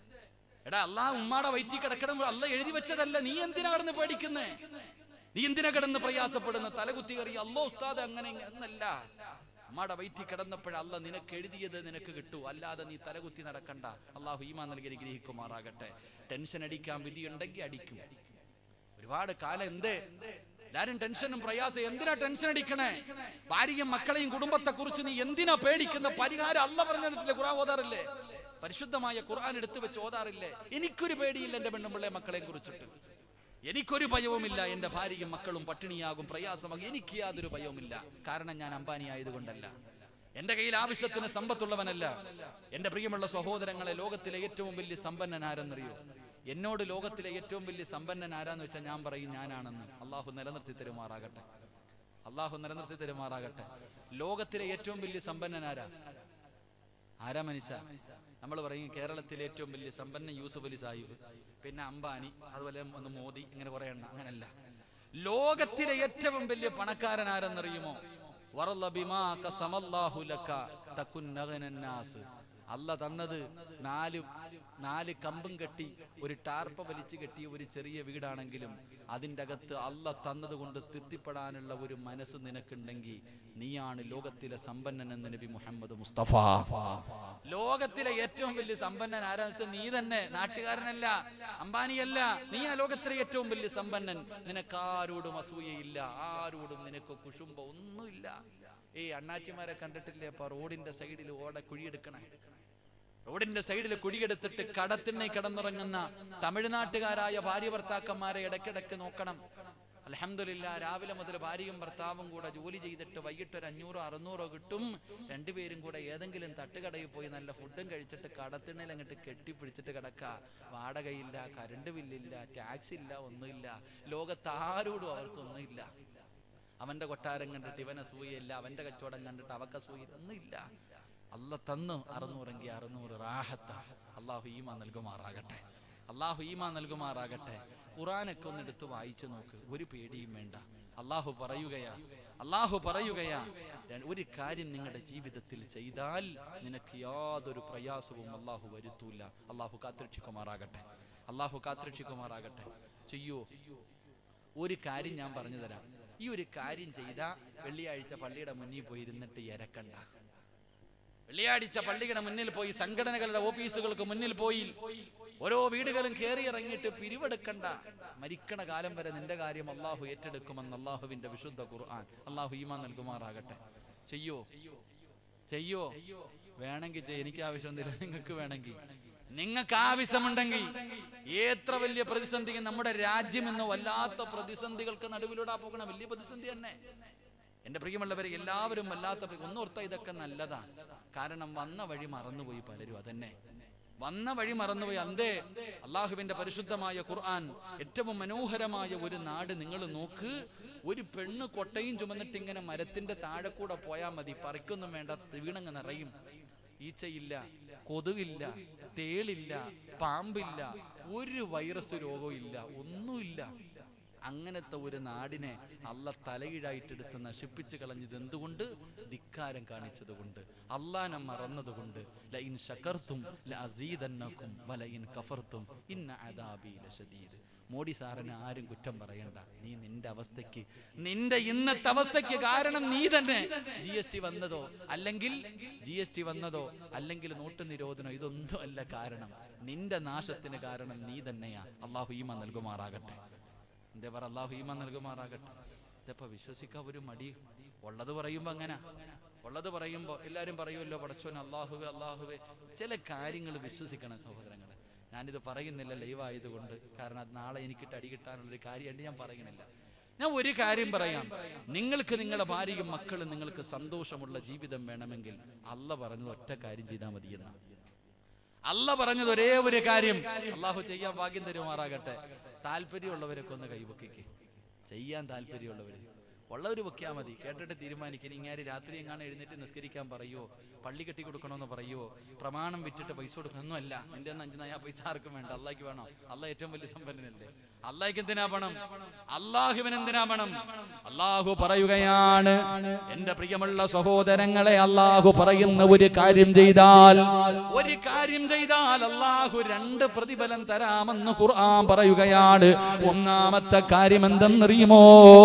എടാ അല്ലാ ഉമ്മാടെ വയറ്റി കിടക്കണം അല്ല എഴുതി വെച്ചതല്ല നീ എന്തിനാ കിടന്ന് പേടിക്കുന്നേ നീ എന്തിനാ കിടന്ന് പ്രയാസപ്പെടുന്ന തലകുത്തി കയറി അല്ലോ ഉസ്താദ് അങ്ങനെ ഇങ്ങ- എന്നല്ല അമ്മയുടെ വയറ്റി കിടന്നപ്പോഴ അല്ല നിനക്ക് എഴുതിയത് നിനക്ക് കിട്ടൂ അല്ലാതെ നീ തലകുത്തി നടക്കണ്ട അള്ളാഹു ഈമാ നൽകി അനുഗ്രഹിക്കുമാറാകട്ടെ ടെൻഷൻ അടിക്കാൻ വിധിയുണ്ടെങ്കിൽ അടിക്കും ഒരുപാട് കാലം എന്തേ എല്ലാരും ടെൻഷനും പ്രയാസം എന്തിനാ ടെൻഷൻ അടിക്കണേ ഭാര്യയും മക്കളെയും കുടുംബത്തെ കുറിച്ച് നീ എന്തിനാ പേടിക്കുന്ന പരിഹാരം അല്ല പറഞ്ഞു തന്നിട്ടില്ലേ ഖുറാൻ ഓതാറില്ലേ പരിശുദ്ധമായ ഖുർആൻ എടുത്തു വെച്ച് ഓതാറില്ലേ എനിക്കൊരു പേടിയില്ല എന്റെ പെണ്ണുമ്പിള്ളെ മക്കളെയും കുറിച്ചിട്ട് എനിക്കൊരു ഭയവുമില്ല എന്റെ ഭാര്യയും മക്കളും പട്ടിണിയാകും പ്രയാസമാകും എനിക്ക് യാതൊരു ഭയവുമില്ല കാരണം ഞാൻ അംബാനി ആയതുകൊണ്ടല്ല എന്റെ കയ്യിൽ ആവശ്യത്തിന് സമ്പത്തുള്ളവനല്ല എന്റെ പ്രിയമുള്ള സഹോദരങ്ങളെ ലോകത്തിലെ ഏറ്റവും വലിയ സമ്പന്നൻ ആരെന്നറിയോ എന്നോട് ലോകത്തിലെ ഏറ്റവും വലിയ സമ്പന്നൻ ആരാന്ന് വെച്ചാൽ ഞാൻ പറയും ഞാനാണെന്ന് അള്ളാഹു നിലനിർത്തി തരുമാറാകട്ടെ അള്ളാഹു നിലനിർത്തി തരുമാറാകട്ടെ ലോകത്തിലെ ഏറ്റവും വലിയ സമ്പന്നൻ ആരാ ആരാ മനുഷ്യ നമ്മൾ പറയും കേരളത്തിലെ ഏറ്റവും വലിയ സമ്പന്ന യൂസുഫ് അലി സാഹിബ് പിന്നെ അംബാനി അതുപോലെ ഒന്ന് മോദി ഇങ്ങനെ കുറെ എണ്ണ അങ്ങനല്ല ലോകത്തിലെ ഏറ്റവും വലിയ പണക്കാരൻ ആരെന്നറിയുമോ വറല്ല ബിമാ ഖസമല്ലാഹു ലക തകുൻ അഗ്നന്നാസ്. അല്ല തന്നത് നാല് നാല് കമ്പും കെട്ടി ഒരു ടാർപ്പ വലിച്ചു കെട്ടിയ ഒരു ചെറിയ വീടാണെങ്കിലും അതിൻ്റെ അകത്ത് അല്ല തന്നത് കൊണ്ട് തൃപ്തിപ്പെടാനുള്ള ഒരു മനസ്സ് നിനക്കുണ്ടെങ്കിൽ നീയാണ് ലോകത്തിലെ സമ്പന്നൻ എന്ന് നബി മുഹമ്മദ് മുസ്തഫ ലോകത്തിലെ ഏറ്റവും വലിയ സമ്പന്നൻ ആരാന്ന് വെച്ചാൽ നീ തന്നെ നാട്ടുകാരനല്ല അംബാനിയല്ല നീ ആ ലോകത്തിലെ ഏറ്റവും വലിയ സമ്പന്നൻ നിനക്കാരോടും അസൂയയില്ല ആരോടും നിനക്ക് കുശുമ്പ ഒന്നുമില്ല ഏയ് അണ്ണാച്ചിമാരെ കണ്ടിട്ടില്ലേ അപ്പൊ റോഡിന്റെ സൈഡിൽ ഓടെ കുഴിയെടുക്കണേ റോഡിന്റെ സൈഡിൽ കുഴിയെടുത്തിട്ട് കടത്തിണ്ണി കിടന്നുറങ്ങുന്ന തമിഴ്നാട്ടുകാരായ ഭാര്യ ഭർത്താക്കന്മാരെ ഇടയ്ക്കിടയ്ക്ക് നോക്കണം അലഹമില്ല രാവിലെ മുതൽ ഭാര്യയും ഭർത്താവും കൂടെ ജോലി ചെയ്തിട്ട് വൈകിട്ട് ഒരു അഞ്ഞൂറോ അറുന്നൂറോ കിട്ടും രണ്ടുപേരും കൂടെ ഏതെങ്കിലും തട്ടുകടയിൽ പോയി നല്ല ഫുഡും കഴിച്ചിട്ട് കടത്തിണ്ണയിൽ അങ്ങോട്ട് കെട്ടിപ്പിടിച്ചിട്ട് കിടക്ക വാടകയില്ല കരണ്ട് ബില്ലില്ല ടാക്സ് ഇല്ല ഒന്നുമില്ല ലോകത്ത് ആരോടും അവർക്കൊന്നുമില്ല അവന്റെ കൊട്ടാരം കണ്ടിട്ട് ഇവൻ അസൂയയില്ല അവന്റെ കച്ചവടം കണ്ടിട്ട് അവക്ക് അസൂയ ഒന്നുമില്ല അല്ല തന്നു അറുന്നൂറെങ്കിൽ അറുന്നൂറ് റാഹത്ത അള്ളാഹു ഈമ നൽകുമാറാകട്ടെ അള്ളാഹു ഈമ നൽകുമാറാകട്ടെ ഖുറാനൊക്കെ ഒന്ന് എടുത്ത് വായിച്ചു നോക്ക് ഒരു പേടിയും വേണ്ട അള്ളാഹു പറയുകയാ അള്ളാഹു പറയുകയാ ഞാൻ ഒരു കാര്യം നിങ്ങളുടെ ജീവിതത്തിൽ ചെയ്താൽ നിനക്ക് യാതൊരു പ്രയാസവും അള്ളാഹു വരുത്തൂല അള്ളാഹു കാത്തിരക്ഷിക്കുമാറാകട്ടെ അള്ളാഹു കാത്തിരക്ഷിക്കുമാറാകട്ടെ ചെയ്യോ ഒരു കാര്യം ഞാൻ പറഞ്ഞു തരാം ഈ ഒരു കാര്യം ചെയ്ത വെള്ളിയാഴ്ച പള്ളിയുടെ മുന്നിൽ പോയി ഇരുന്നിട്ട് ഇരക്കണ്ട വെള്ളിയാഴ്ച പള്ളിയുടെ മുന്നിൽ പോയി സംഘടനകളുടെ ഓഫീസുകൾക്ക് മുന്നിൽ പോയി ഓരോ വീടുകളും കയറി ഇറങ്ങിയിട്ട് പിരിവെടുക്കണ്ട മരിക്കണ കാലം വരെ നിന്റെ കാര്യം അള്ളാഹു ഏറ്റെടുക്കുമെന്ന് അള്ളാഹുവിന്റെ വിശുദ്ധ ഖുർആൻ അള്ളാഹു ഈമാൻ നൽകുമാറാകട്ടെ ചെയ്യോ ചെയ്യോ വേണമെങ്കിൽ ചെയ്യ എനിക്ക് ആവശ്യമൊന്നുമില്ല നിങ്ങൾക്ക് വേണമെങ്കിൽ നിങ്ങൾക്ക് ആവശ്യമുണ്ടെങ്കിൽ എത്ര വലിയ പ്രതിസന്ധി നമ്മുടെ രാജ്യം എന്ന വല്ലാത്ത പ്രതിസന്ധികൾക്ക് നടുവിലൂടെ പോകണ വലിയ പ്രതിസന്ധി തന്നെ എന്റെ പ്രിയമുള്ളവരെ എല്ലാവരും വല്ലാത്ത പ്രി- ഒന്നോർത്ത ഇതൊക്കെ നല്ലതാ കാരണം വന്ന വഴി മറന്നുപോയി പലരും അതന്നെ വന്ന വഴി മറന്നുപോയി അന്തേ അള്ളാഹുവിന്റെ പരിശുദ്ധമായ ഖുർആൻ ഏറ്റവും മനോഹരമായ ഒരു നാട് നിങ്ങൾ നോക്ക് ഒരു പെണ്ണ് കൊട്ടയും ചുമന്നിട്ട് ഇങ്ങനെ മരത്തിന്റെ താഴെ കൂടെ പോയാൽ മതി പറിക്കൊന്നും വേണ്ട വീണങ്ങ് നിറയും ഈച്ചയില്ല കൊതുകില്ല തേളില്ല പാമ്പില്ല ഒരു വൈറസ് രോഗവും ഇല്ല ഒന്നുമില്ല അങ്ങനത്തെ ഒരു നാടിനെ അല്ല തലകീഴായിട്ടെടുത്ത് നശിപ്പിച്ച് കളഞ്ഞത് എന്തുകൊണ്ട് ധിക്കാരം കാണിച്ചത് കൊണ്ട് അള്ളാനെ മറന്നതുകൊണ്ട് ലഇൻ ശകർത്തും ലഅസീദന്നക്കും വലഇൻ കഫർത്തും ഇന്ന അദാബി ലശദീദ് മോഡി സാറിന് ആരും കുറ്റം പറയണ്ട നീ നിന്റെ അവസ്ഥയ്ക്ക് നിന്റെ ഇന്നത്തെ അവസ്ഥയ്ക്ക് കാരണം നീ തന്നെ ജി എസ് ടി വന്നതോ അല്ലെങ്കിൽ ജി എസ് ടി വന്നതോ അല്ലെങ്കിൽ നോട്ട് നിരോധനോ ഇതൊന്നും അല്ല കാരണം നിന്റെ നാശത്തിന് കാരണം നീ തന്നെയാ അള്ളാഹു ഈമ നൽകുമാറാകട്ടെ എന്തേ പറ അള്ളാഹു ഈമ നൽകുമാറാകട്ടെ ഇതപ്പോ വിശ്വസിക്കാൻ ഒരു മടി ഉള്ളത് പറയുമ്പോ അങ്ങനെ ഉള്ളത് പറയുമ്പോ എല്ലാരും പറയുമല്ലോ പടച്ചോൻ അള്ളാഹുവെ അള്ളാഹുവെ ചില കാര്യങ്ങൾ വിശ്വസിക്കണം സഹോദരങ്ങളെ ഞാനിത് പറയുന്നില്ല ലൈവ് ആയതുകൊണ്ട് കാരണം അത് നാളെ എനിക്കിട്ട് അടി കിട്ടാനുള്ളൊരു കാര്യമായിട്ട് ഞാൻ പറയുന്നില്ല ഞാൻ ഒരു കാര്യം പറയാം നിങ്ങൾക്ക് നിങ്ങളുടെ ഭാര്യയും മക്കളും നിങ്ങൾക്ക് സന്തോഷമുള്ള ജീവിതം വേണമെങ്കിൽ അല്ല പറഞ്ഞത് ഒറ്റ കാര്യം ചെയ്താൽ മതിയെന്ന അല്ല പറഞ്ഞത് ഒരേ ഒരു കാര്യം അള്ളാഹു ചെയ്യാൻ ഭാഗ്യം തരുമാറാകട്ടെ താല്പര്യമുള്ളവരൊക്കെ ഒന്ന് കൈവക്കിക്ക് ചെയ്യാൻ താല്പര്യമുള്ളവര് ഉള്ളവര് വെക്കാ മതി കേട്ടിട്ട് തീരുമാനിക്കണം ഇങ്ങനെ രാത്രി എങ്ങാനും എഴുന്നേറ്റ് നിസ്കരിക്കാൻ പറയുവോ പള്ളി കെട്ടി കൊടുക്കണമെന്ന് പറയുവോ പ്രമാണം വിറ്റിട്ട് പൈസ കൊടുക്കണമെന്നല്ല നിന്റെ ഒന്നും അഞ്ച് നയാ പൈസ ആർക്കും വേണ്ട അള്ളാഹ്ക്ക് വേണോ അള്ളാഹ് ഏറ്റവും വലിയ സമ്പന്നനല്ലേ അള്ളാഹ്ക്ക് എന്തിനാ പണം അള്ളാഹുവിന് എന്തിനാ പണം അള്ളാഹു പറയുകയാണ് എന്റെ പ്രിയമുള്ള സഹോദരങ്ങളെ അള്ളാഹു പറയുന്ന ഒരു കാര്യം ചെയ്താൽ ഒരു കാര്യം ചെയ്താൽ അള്ളാഹു രണ്ട് പ്രതിഫലം തരാമെന്ന് ഖുർആൻ പറയുകയാണ് ഒന്നാമത്തെ കാര്യം എന്തെന്നറിയുമോ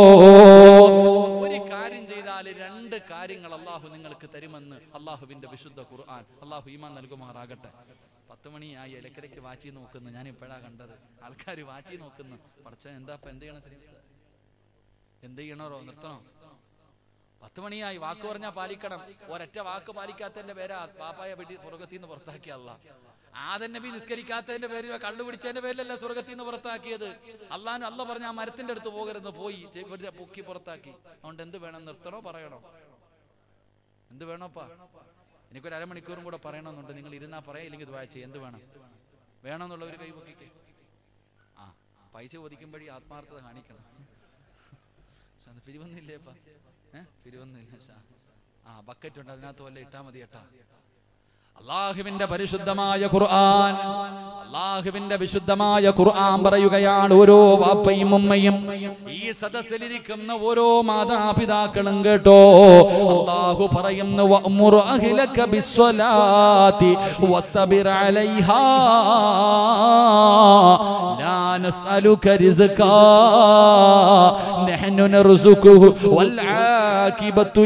ഒരു കാര്യം ചെയ്താൽ രണ്ട് കാര്യങ്ങൾ അള്ളാഹു നിങ്ങൾക്ക് തരുമെന്ന് അള്ളാഹുവിന്റെ വിശുദ്ധ ഖുർആൻ അള്ളാഹു ഈമാൻ നൽകുമാറാകട്ടെ പത്ത് മണിയായി ഇടയ്ക്കിടയ്ക്ക് വാച്ചി നോക്കുന്നു ഞാൻ ഇപ്പോഴാ കണ്ടത് ആൾക്കാർ വാച്ചി നോക്കുന്നു പഠിച്ച എന്താ ഇപ്പൊ എന്ത് ചെയ്യണം ശ്രീ എന്ത് ചെയ്യണോ നിർത്തണോ പത്ത് മണിയായി വാക്ക് പറഞ്ഞാൽ പാലിക്കണം ഒരൊറ്റ വാക്ക് പാലിക്കാത്തതിന്റെ പേരാ പാപ്പായ വെടി സ്വർഗത്തിൽ നിന്ന് പുറത്താക്കിയ അല്ല ആദൻ നബി നിസ്കരിക്കാത്തതിന്റെ പേരിൽ കള്ളു പിടിച്ചതിന്റെ പേരിലല്ല സ്വർഗത്തിൽ നിന്ന് പുറത്താക്കിയത് അള്ളാൻ അല്ല പറഞ്ഞ ആ മരത്തിന്റെ അടുത്ത് പോകരുത് പോയി ചെ- വെറുതെ പൊക്കി പുറത്താക്കി അതുകൊണ്ട് എന്ത് വേണം നിർത്തണോ പറയണോ എന്ത് വേണോപ്പാ എനിക്കൊരു അരമണിക്കൂറും കൂടെ പറയണമെന്നുണ്ട് നിങ്ങൾ ഇരുന്നാ പറയാ ഇല്ലെങ്കിൽ ഇത് വായിച്ചേ എന്ത് വേണം വേണമെന്നുള്ളവർ കൈ പൊക്കിക്കേ ആ പൈസ ഒതിക്കുമ്പോഴേ ആത്മാർത്ഥത കാണിക്കണം പക്ഷെ അത് പിരിവൊന്നുമില്ലേപ്പാ ഏഹ് പിരിവൊന്നുമില്ല ഷാ. ആ ബക്കറ്റ് ഉണ്ട് അതിനകത്ത് വല്ല ഇട്ടാ മതി ഏട്ടാ അള്ളാഹുവിന്റെ പരിശുദ്ധമായ ഖുർആൻ അള്ളാഹുവിന്റെ വിശുദ്ധമായ ഖുർആൻ പറയുകയാണ് ഓരോ വാപ്പയും ഉമ്മയും ഈ സദസ്സിലിരിക്കുന്ന ഓരോ മാതാപിതാക്കളും കേട്ടോ അള്ളാഹു പറയുന്നു വഅ്മുർ അഹ്ലക ബിസ്സലാത്തി വസ്തബിർ അലൈഹാ ലാ നസ്അലുക റിസ്കാ നഹ്നു നർസുഖുഹു വൽ ആകിബത്തു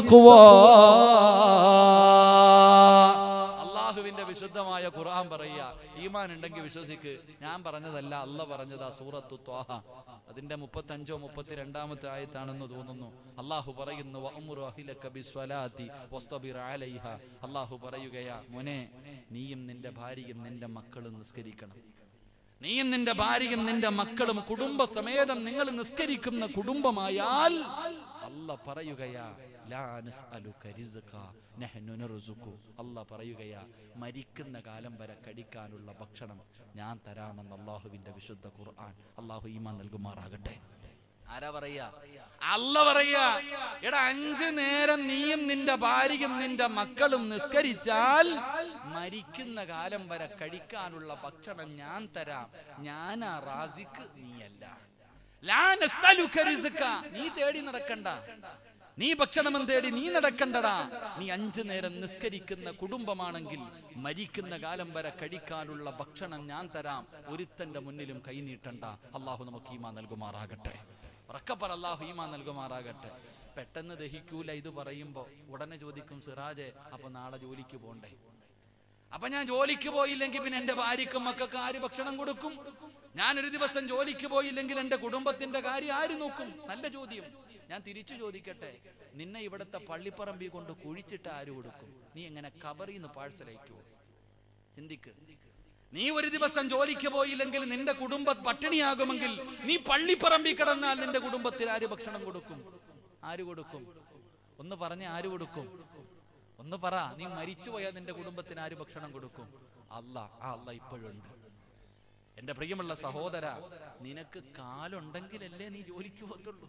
ലിത്തഖ്വാ അള്ളാഹുവിന്റെ വിശുദ്ധമായ ഖുർആൻ പറയുക ഈമാൻ ഉണ്ടെങ്കിൽ വിശ്വസിക്ക് ഞാൻ പറഞ്ഞതല്ല അല്ല പറഞ്ഞതാ സൂറത്തു ത്വാഹ അതിന്റെ മുപ്പത്തഞ്ചോ മുപ്പത്തിരണ്ടാമത്തെ ആയത്താണെന്ന് തോന്നുന്നു അള്ളാഹു പറയുന്നു വഅ്മുറു അഹ്ലക ബിസ്വലാത്തി വസ്തബിർ അലൈഹ അള്ളാഹു പറയുകയാ മോനെ നീയും നിന്റെ ഭാര്യയും നിന്റെ മക്കളും നിസ്കരിക്കണം നീയും നിന്റെ ഭാര്യയും നിന്റെ മക്കളും കുടുംബസമേതം നിങ്ങൾ നിസ്കരിക്കുന്ന കുടുംബമായാൽ അല്ല പറയുകയാ ലാ നസ്അലുക റിസ്ഖ നഹ്നു നർസുഖു അല്ല പറയുകയാ മരിക്കുന്ന കാലം വരെ കഴിക്കാനുള്ള ഭക്ഷണം ഞാൻ തരാമെന്ന് അള്ളാഹുവിന്റെ വിശുദ്ധ ഖുർആൻ അള്ളാഹു ഈമാൻ നൽകുമാറാകട്ടെ ആരാ പറയാ അല്ല പറയാ എടാ അഞ്ചു നേരം നീയും നിന്റെ ഭാര്യയും നിന്റെ മക്കളും നിസ്കരിച്ചാൽ മരിക്കുന്ന കാലം വരെ കഴിക്കാനുള്ള ഭക്ഷണം ഞാൻ തരാം ഞാനാ റാസിക്ക് നീയല്ല ലാ നസ്അലുക റിസ്ക. നീ തേടി നടക്കണ്ട നീ ഭക്ഷണം തേടി നീ നടക്കണ്ടടാ നീ അഞ്ചു നേരം നിസ്കരിക്കുന്ന കുടുംബമാണെങ്കിൽ മരിക്കുന്ന കാലം വരെ കഴിക്കാനുള്ള ഭക്ഷണം ഞാൻ തരാം ഒരുത്തന്റെ മുന്നിലും കൈനീട്ടണ്ട അള്ളാഹു നമുക്ക് ഈമാ നൽകുമാറാകട്ടെ ഉറക്കപ്പറ അള്ളാഹു ഈമാ നൽകുമാറാകട്ടെ പെട്ടെന്ന് ദഹിക്കൂല ഇത് പറയുമ്പോ ഉടനെ ചോദിക്കും സിറാജെ അപ്പൊ നാളെ ജോലിക്ക് പോണ്ടേ അപ്പൊ ഞാൻ ജോലിക്ക് പോയില്ലെങ്കിൽ പിന്നെ എന്റെ ഭാര്യക്കും മക്കൾക്ക് ആര് ഭക്ഷണം കൊടുക്കും ഞാൻ ഒരു ദിവസം ജോലിക്ക് പോയില്ലെങ്കിൽ എന്റെ കുടുംബത്തിന്റെ കാര്യം ആര് നോക്കും നല്ല ചോദ്യം ഞാൻ തിരിച്ചു ചോദിക്കട്ടെ നിന്നെ ഇവിടുത്തെ പള്ളിപ്പറമ്പിൽ കൊണ്ട് കുഴിച്ചിട്ട് ആര് കൊടുക്കും നീ എങ്ങനെ കബറിന്ന് പാഴ്സലയക്കുമോ ചിന്തിക്ക് നീ ഒരു ദിവസം ജോലിക്ക് പോയില്ലെങ്കിൽ നിന്റെ കുടുംബം പട്ടിണിയാകുമെങ്കിൽ നീ പള്ളിപ്പറമ്പിൽ കിടന്നാൽ നിന്റെ കുടുംബത്തിൽ ആര് ഭക്ഷണം കൊടുക്കും ആര് കൊടുക്കും ഒന്ന് പറഞ്ഞ ആര് കൊടുക്കും ഒന്ന് പറ നീ മരിച്ചു പോയാൽ നിന്റെ കുടുംബത്തിന് ആര് ഭക്ഷണം കൊടുക്കും അല്ല ആ അല്ല ഇപ്പോഴുണ്ട് എന്റെ പ്രിയമുള്ള സഹോദര നിനക്ക് കാലുണ്ടെങ്കിലല്ലേ നീ ജോലിക്ക് പോകത്തുള്ളൂ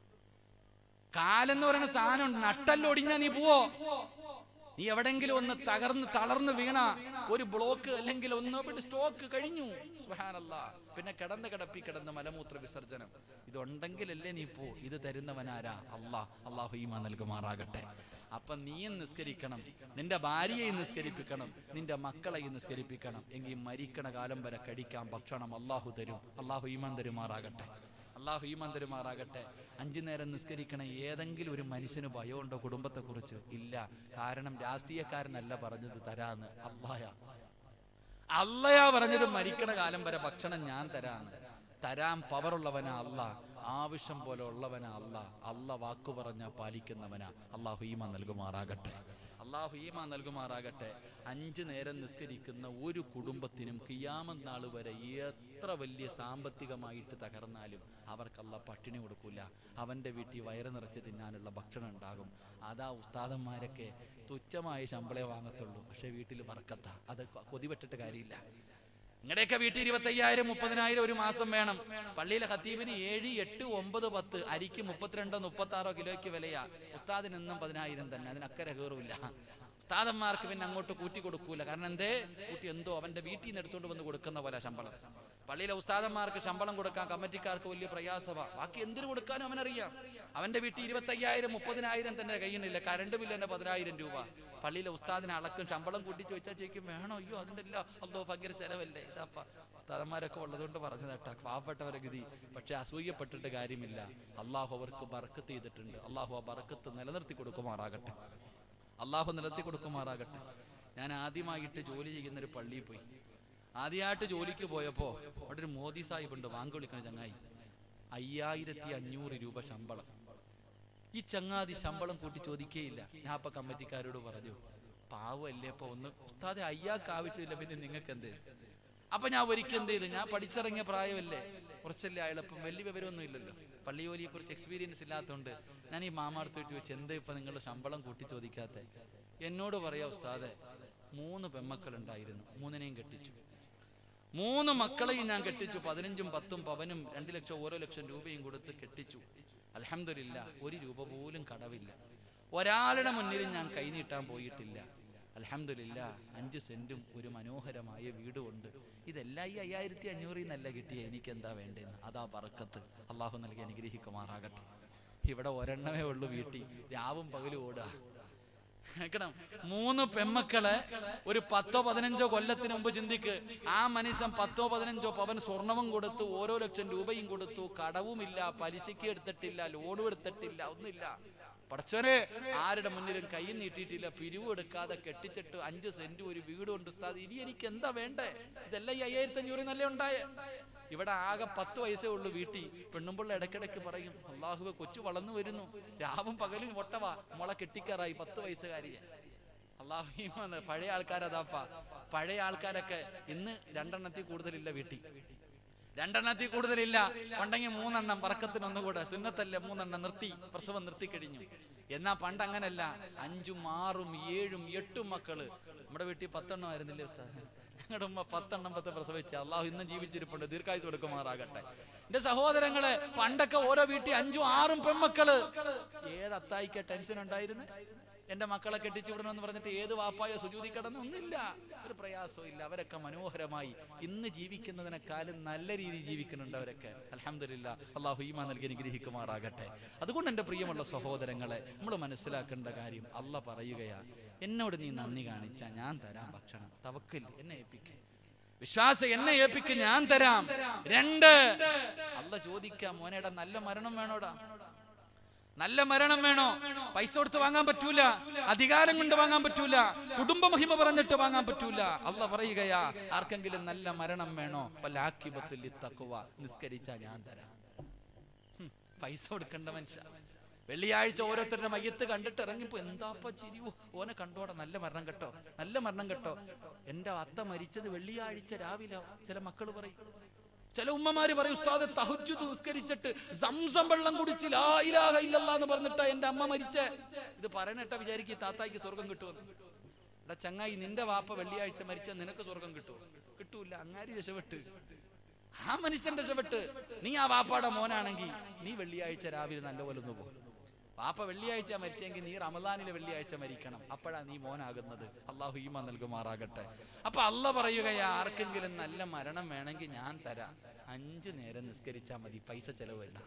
കാലെന്ന് പറയുന്ന സാധനം നട്ടല്ലൊടിഞ്ഞാ നീ പോവോ നീ എവിടെങ്കിലും ഒന്ന് തകർന്ന് തളർന്ന് വീണ ഒരു ബ്ലോക്ക് അല്ലെങ്കിൽ ഒന്ന് ഇവിടെ സ്റ്റോക്ക് കഴിഞ്ഞു സുബ്ഹാനല്ലാ പിന്നെ കിടന്ന് കിടപ്പി കിടന്ന് മലമൂത്ര വിസർജനം ഇതുണ്ടെങ്കിലല്ലേ നീ പോ ഇത് തരുന്നവനാരാ അല്ലാ അള്ളാഹു ഈമ നൽകുമാറാകട്ടെ അപ്പൊ നീയും നിസ്കരിക്കണം നിന്റെ ഭാര്യയെയും നിസ്കരിപ്പിക്കണം നിന്റെ മക്കളെയും നിസ്കരിപ്പിക്കണം എങ്കിൽ മരിക്കണ കാലം വരെ കഴിക്കാൻ ഭക്ഷണം അള്ളാഹു തരും അള്ളാഹു ഈമാൻ തരുമാറാകട്ടെ അള്ളാഹു ഈമാൻ തരുമാറാകട്ടെ അഞ്ചു നേരം നിസ്കരിക്കണ ഏതെങ്കിലും ഒരു മനുഷ്യന് ഭയമുണ്ടോ കുടുംബത്തെ കുറിച്ച് ഇല്ല കാരണം രാഷ്ട്രീയക്കാരനല്ല പറഞ്ഞത് തരാന്ന് അള്ളായ അള്ളയാ പറഞ്ഞത് മരിക്കണ കാലം വരെ ഭക്ഷണം ഞാൻ തരാന്ന് തരാൻ പവറുള്ളവനാ അല്ല ആവശ്യം പോലെ ഉള്ളവനാ അല്ല അല്ല വാക്കു പറഞ്ഞ പാലിക്കുന്നവനാ അള്ളാഹു ഈമ നൽകുമാറാകട്ടെ അള്ളാഹു ഈമ നൽകുമാറാകട്ടെ അഞ്ചു നേരം നിസ്കരിക്കുന്ന ഒരു കുടുംബത്തിനും കിയാമം നാൾ വരെ എത്ര വലിയ സാമ്പത്തികമായിട്ട് തകർന്നാലും അവർക്കല്ല പട്ടിണി കൊടുക്കൂല അവന്റെ വീട്ടിൽ വയറ് നിറച്ച് തിന്നാനുള്ള ഭക്ഷണം ഉണ്ടാകും അതാ ഉസ്താദന്മാരൊക്കെ തുച്ഛമായ ശമ്പളേ വാങ്ങത്തുള്ളൂ പക്ഷെ വീട്ടിൽ വറക്കത്ത അത് കൊതിപെട്ടിട്ട് കാര്യമില്ല നിങ്ങളുടെയൊക്കെ വീട്ടിൽ ഇരുപത്തയ്യായിരം മുപ്പതിനായിരം ഒരു മാസം വേണം പള്ളിയിലെ ഖത്തീബിന് ഏഴ് എട്ട് ഒമ്പത് പത്ത് അരിക്ക് മുപ്പത്തിരണ്ടോ മുപ്പത്തി ആറോ കിലോയ്ക്ക് വിലയാ ഉസ്താദിന് എന്നും പതിനായിരം തന്നെ അതിനക്കരെ കയറൂല ഉസ്താദന്മാർക്ക് പിന്നെ അങ്ങോട്ട് കൂട്ടി കൊടുക്കൂല കാരണം എന്തേ കൂട്ടി എന്തോ അവന്റെ വീട്ടിൽ നിന്ന് എടുത്തുകൊണ്ട് വന്ന് കൊടുക്കുന്ന പോലെ ശമ്പളം പള്ളിയിലെ ഉസ്താദന്മാർക്ക് ശമ്പളം കൊടുക്കാൻ കമ്മിറ്റിക്കാർക്ക് വലിയ പ്രയാസമാണ് ബാക്കി എന്തിനു കൊടുക്കാനും അവനറിയാം അവന്റെ വീട്ടിൽ ഇരുപത്തയ്യായിരം മുപ്പതിനായിരം തന്നെ കയ്യുന്നില്ല കറണ്ട് ബില്ല് തന്നെ പതിനായിരം രൂപ പള്ളിയിലെ ഉസ്താദിനെ അളക്കും ശമ്പളം കൂട്ടി ചോദിച്ചാൽ ചോദിക്കും വേണോ അയ്യോ അതിന്റെ എല്ലാം അല്ലോ ഭയങ്കര ചെലവല്ലേ ഇതാപ്പ ഉസ്താദന്മാരൊക്കെ ഉള്ളതുകൊണ്ട് പറഞ്ഞു കേട്ടാ പാവപ്പെട്ടവരെ ഗതി പക്ഷെ അസൂയപ്പെട്ടിട്ട് കാര്യമില്ല അള്ളാഹു അവർക്ക് ബർക്കത്ത് ചെയ്തിട്ടുണ്ട് അള്ളാഹു ആ ബർക്കത്ത് നിലനിർത്തി കൊടുക്കുമാറാകട്ടെ അള്ളാഹു നിലനിർത്തി കൊടുക്കുമാറാകട്ടെ ഞാൻ ആദ്യമായിട്ട് ജോലി ചെയ്യുന്ന ഒരു പള്ളിയിൽ പോയി ആദ്യമായിട്ട് ജോലിക്ക് പോയപ്പോ അവിടെ ഒരു മോദി സാഹിബ് ഉണ്ട് വാങ്ക് വിളിക്കണ ചങ്ങായി അയ്യായിരത്തി അഞ്ഞൂറ് രൂപ ശമ്പളം ഈ ചങ്ങാതി ശമ്പളം കൂട്ടി ചോദിക്കേയില്ല ഞാൻ അപ്പൊ കമ്മിറ്റിക്കാരോട് പറഞ്ഞു പാവല്ലേ അപ്പൊ ഒന്ന് ഉസ്താദെ അയ്യാക്ക് ആവശ്യമില്ല പിന്നെ നിങ്ങൾക്ക് എന്ത് അപ്പൊ ഞാൻ ഒരിക്കൽ എന്ത് ചെയ്തു ഞാൻ പഠിച്ചിറങ്ങിയ പ്രായമല്ലേ കുറച്ചല്ലേ അയാളപ്പം വലിയ വിവരമൊന്നും ഇല്ലല്ലോ പള്ളി ജോലിയെ കുറിച്ച് എക്സ്പീരിയൻസ് ഇല്ലാത്തതുകൊണ്ട് ഞാൻ ഈ മാമാർത്ത് വെച്ച് വെച്ച് എന്താ ഇപ്പൊ നിങ്ങളുടെ ശമ്പളം കൂട്ടി ചോദിക്കാത്ത എന്നോട് പറയാ ഉസ്താദെ മൂന്ന് പെമ്മക്കളുണ്ടായിരുന്നു മൂന്നിനെയും കെട്ടിച്ചു മൂന്ന് മക്കളെയും ഞാൻ കെട്ടിച്ചു പതിനഞ്ചും പത്തും പവനും രണ്ടു ലക്ഷം ഓരോ ലക്ഷം രൂപയും കൊടുത്ത് കെട്ടിച്ചു അലഹമില്ല ഒരു രൂപ പോലും കടവില്ല ഒരാളുടെ മുന്നിലും ഞാൻ കൈനീട്ടാൻ പോയിട്ടില്ല അലഹമില്ല അഞ്ച് സെന്റും ഒരു മനോഹരമായ വീടുമുണ്ട് ഇതെല്ലാം ഈ അയ്യായിരത്തി അഞ്ഞൂറിൽ നിന്നല്ല കിട്ടിയ എനിക്ക് എന്താ വേണ്ടതെന്ന് അതാ പറക്കത്ത് അള്ളാഹു നൽകി അനുഗ്രഹിക്കുമാറാകട്ടെ ഇവിടെ ഒരെണ്ണമേ ഉള്ളൂ വീട്ടിൽ രാവും പകലും ഓടുക കേൾക്കണം മൂന്ന് പെമ്മക്കളെ ഒരു പത്തോ പതിനഞ്ചോ കൊല്ലത്തിന് മുമ്പ് ചിന്തിക്ക് ആ മനുഷ്യൻ പത്തോ പതിനഞ്ചോ പവൻ സ്വർണവും കൊടുത്തു ഓരോ ലക്ഷം രൂപയും കൊടുത്തു കടവുമില്ല പലിശയ്ക്ക് എടുത്തിട്ടില്ല ലോണും എടുത്തിട്ടില്ല ഒന്നുമില്ല പടച്ചോനെ ആരുടെ മുന്നിലും കൈ നീട്ടിയിട്ടില്ല പിരിവ് എടുക്കാതെ കെട്ടിച്ചിട്ട് അഞ്ച് സെന്റ് ഒരു വീട് കൊണ്ട് ഉസ്താദ് ഇനി എനിക്ക് എന്താ വേണ്ടേ ഇതെല്ലാം ഈ അയ്യായിരത്തി അഞ്ഞൂറ് നല്ല ഉണ്ടായേ ഇവിടെ ആകെ പത്ത് വയസ്സേ ഉള്ളൂ വീട്ടിൽ പെണ്ണുമ്പിള്ള ഇടയ്ക്കിടയ്ക്ക് പറയും അള്ളാഹുവെ കൊച്ചു വളർന്നു വരുന്നു രാവും പകലും ഒട്ടവാ മുള കെട്ടിക്കാറായി പത്ത് വയസ്സുകാരിയെ അള്ളാഹു പഴയ ആൾക്കാരതാപ്പാ പഴയ ആൾക്കാരൊക്കെ ഇന്ന് രണ്ടെണ്ണത്തിൽ കൂടുതലില്ല വീട്ടിൽ രണ്ടെണ്ണത്തിൽ കൂടുതലില്ല ഉണ്ടെങ്കിൽ മൂന്നെണ്ണം പറക്കത്തിന് ഒന്നുകൂടെ സുന്നത്തല്ല മൂന്നെണ്ണം നിർത്തി പ്രസവം നിർത്തി കഴിഞ്ഞു എന്നാ പണ്ട് അങ്ങനല്ല അഞ്ചും ആറും ഏഴും എട്ടും മക്കള് നമ്മുടെ വീട്ടിൽ പത്തെണ്ണം ആയിരുന്നില്ലേ ഉസ്താദ് ഞങ്ങളുടെ ഉമ്മ പത്തെണ്ണം പത്ത് പ്രസവിച്ച അള്ളാഹു ഇന്നും ജീവിച്ചിരിപ്പുണ്ട് ദീർഘായുസ് കൊടുക്കുമാറാകട്ടെ എന്റെ സഹോദരങ്ങളെ പണ്ടൊക്കെ ഓരോ വീട്ടിൽ അഞ്ചും ആറും പെൺമക്കള് ഏത് അത്തായിക്ക ടെൻഷൻ ഉണ്ടായിരുന്നു എന്റെ മക്കളെ കെട്ടിച്ചു വിടണമെന്ന് പറഞ്ഞിട്ട് ഏത് വാപ്പായോ സുജൂതി കിടന്ന് ഒന്നില്ല ഒരു പ്രയാസവും ഇല്ല അവരൊക്കെ മനോഹരമായി ഇന്ന് ജീവിക്കുന്നതിനേക്കാളും നല്ല രീതിയിൽ ജീവിക്കുന്നുണ്ട് അവരൊക്കെ അലഹമില്ല അള്ളാഹു ഈമാ നൽകി അനുഗ്രഹിക്കുമാറാകട്ടെ അതുകൊണ്ട് എൻ്റെ പ്രിയമുള്ള സഹോദരങ്ങളെ നമ്മൾ മനസ്സിലാക്കേണ്ട കാര്യം അല്ല പറയുകയാ എന്നോട് നീ നന്ദി കാണിച്ച ഞാൻ തരാം ഭക്ഷണം തവക്കിൽ എന്നെ ഏൽപ്പിക്കും വിശ്വാസം എന്നെ ഏൽപ്പിക്കും ഞാൻ തരാം രണ്ട് അല്ല ചോദിക്കാം മോനേടാ നല്ല മരണം വേണോടാ നല്ല മരണം വേണോ പൈസ കൊടുത്ത് വാങ്ങാൻ പറ്റൂല അധികാരം കൊണ്ട് വാങ്ങാൻ പറ്റൂല കുടുംബ മഹിമ പറഞ്ഞിട്ട് വാങ്ങാൻ പറ്റൂല അല്ല പറയുകയാ ആർക്കെങ്കിലും നല്ല മരണം വേണോ വല്ലാക്കിബത്തിൽ തക്കുവ നിസ്കരിച്ചാ ഞാൻ തരാം ഹും, പൈസ കൊടുക്കേണ്ട മനുഷ്യ വെള്ളിയാഴ്ച ഓരോരുത്തരുടെ മയ്യത്ത് കണ്ടിട്ട് ഇറങ്ങിപ്പോ എന്താപ്പ ചിരിവോ ഓനെ കണ്ടോടെ നല്ല മരണം കേട്ടോ നല്ല മരണം കേട്ടോ എന്റെ അത്ത മരിച്ചത് വെള്ളിയാഴ്ച രാവിലെ ചില മക്കൾ പറയും ചില ഉമ്മമാര് പറയും ഉസ്താദ് തഹജ്ജുദ് നിസ്കരിച്ചിട്ട് സംസം വെള്ളം കുടിച്ച് ലാ ഇലാഹ ഇല്ലല്ലാ എന്ന് പറഞ്ഞിട്ടാ എന്റെ അമ്മ മരിച്ചേ ഇത് പറയണട്ട വിചാരിക്കും താത്തായിക്ക് സ്വർഗം കിട്ടുമെന്ന് എടാ ചങ്ങായി നിന്റെ വാപ്പ വെള്ളിയാഴ്ച മരിച്ച നിനക്ക് സ്വർഗം കിട്ടുമോ കിട്ടൂല അങ്ങാരി രക്ഷപ്പെട്ട് ആ മനുഷ്യൻ രക്ഷപ്പെട്ട് നീ ആ വാപ്പാടെ മോനാണെങ്കിൽ നീ വെള്ളിയാഴ്ച രാവിലെ നല്ലപോലെ ഒന്ന് പോകും വാപ്പ വെള്ളിയാഴ്ച മരിച്ചെങ്കിൽ നീ റമദാനിലെ വെള്ളിയാഴ്ച മരിക്കണം അപ്പോഴാ നീ മോനാകുന്നത് അള്ളാഹു ഈമ നൽകുമാറാകട്ടെ അപ്പൊ അല്ല പറയുകയാ ആർക്കെങ്കിലും നല്ല മരണം വേണമെങ്കിൽ ഞാൻ തരാം അഞ്ചു നേരം നിസ്കരിച്ചാൽ മതി പൈസ ചെലവല്ല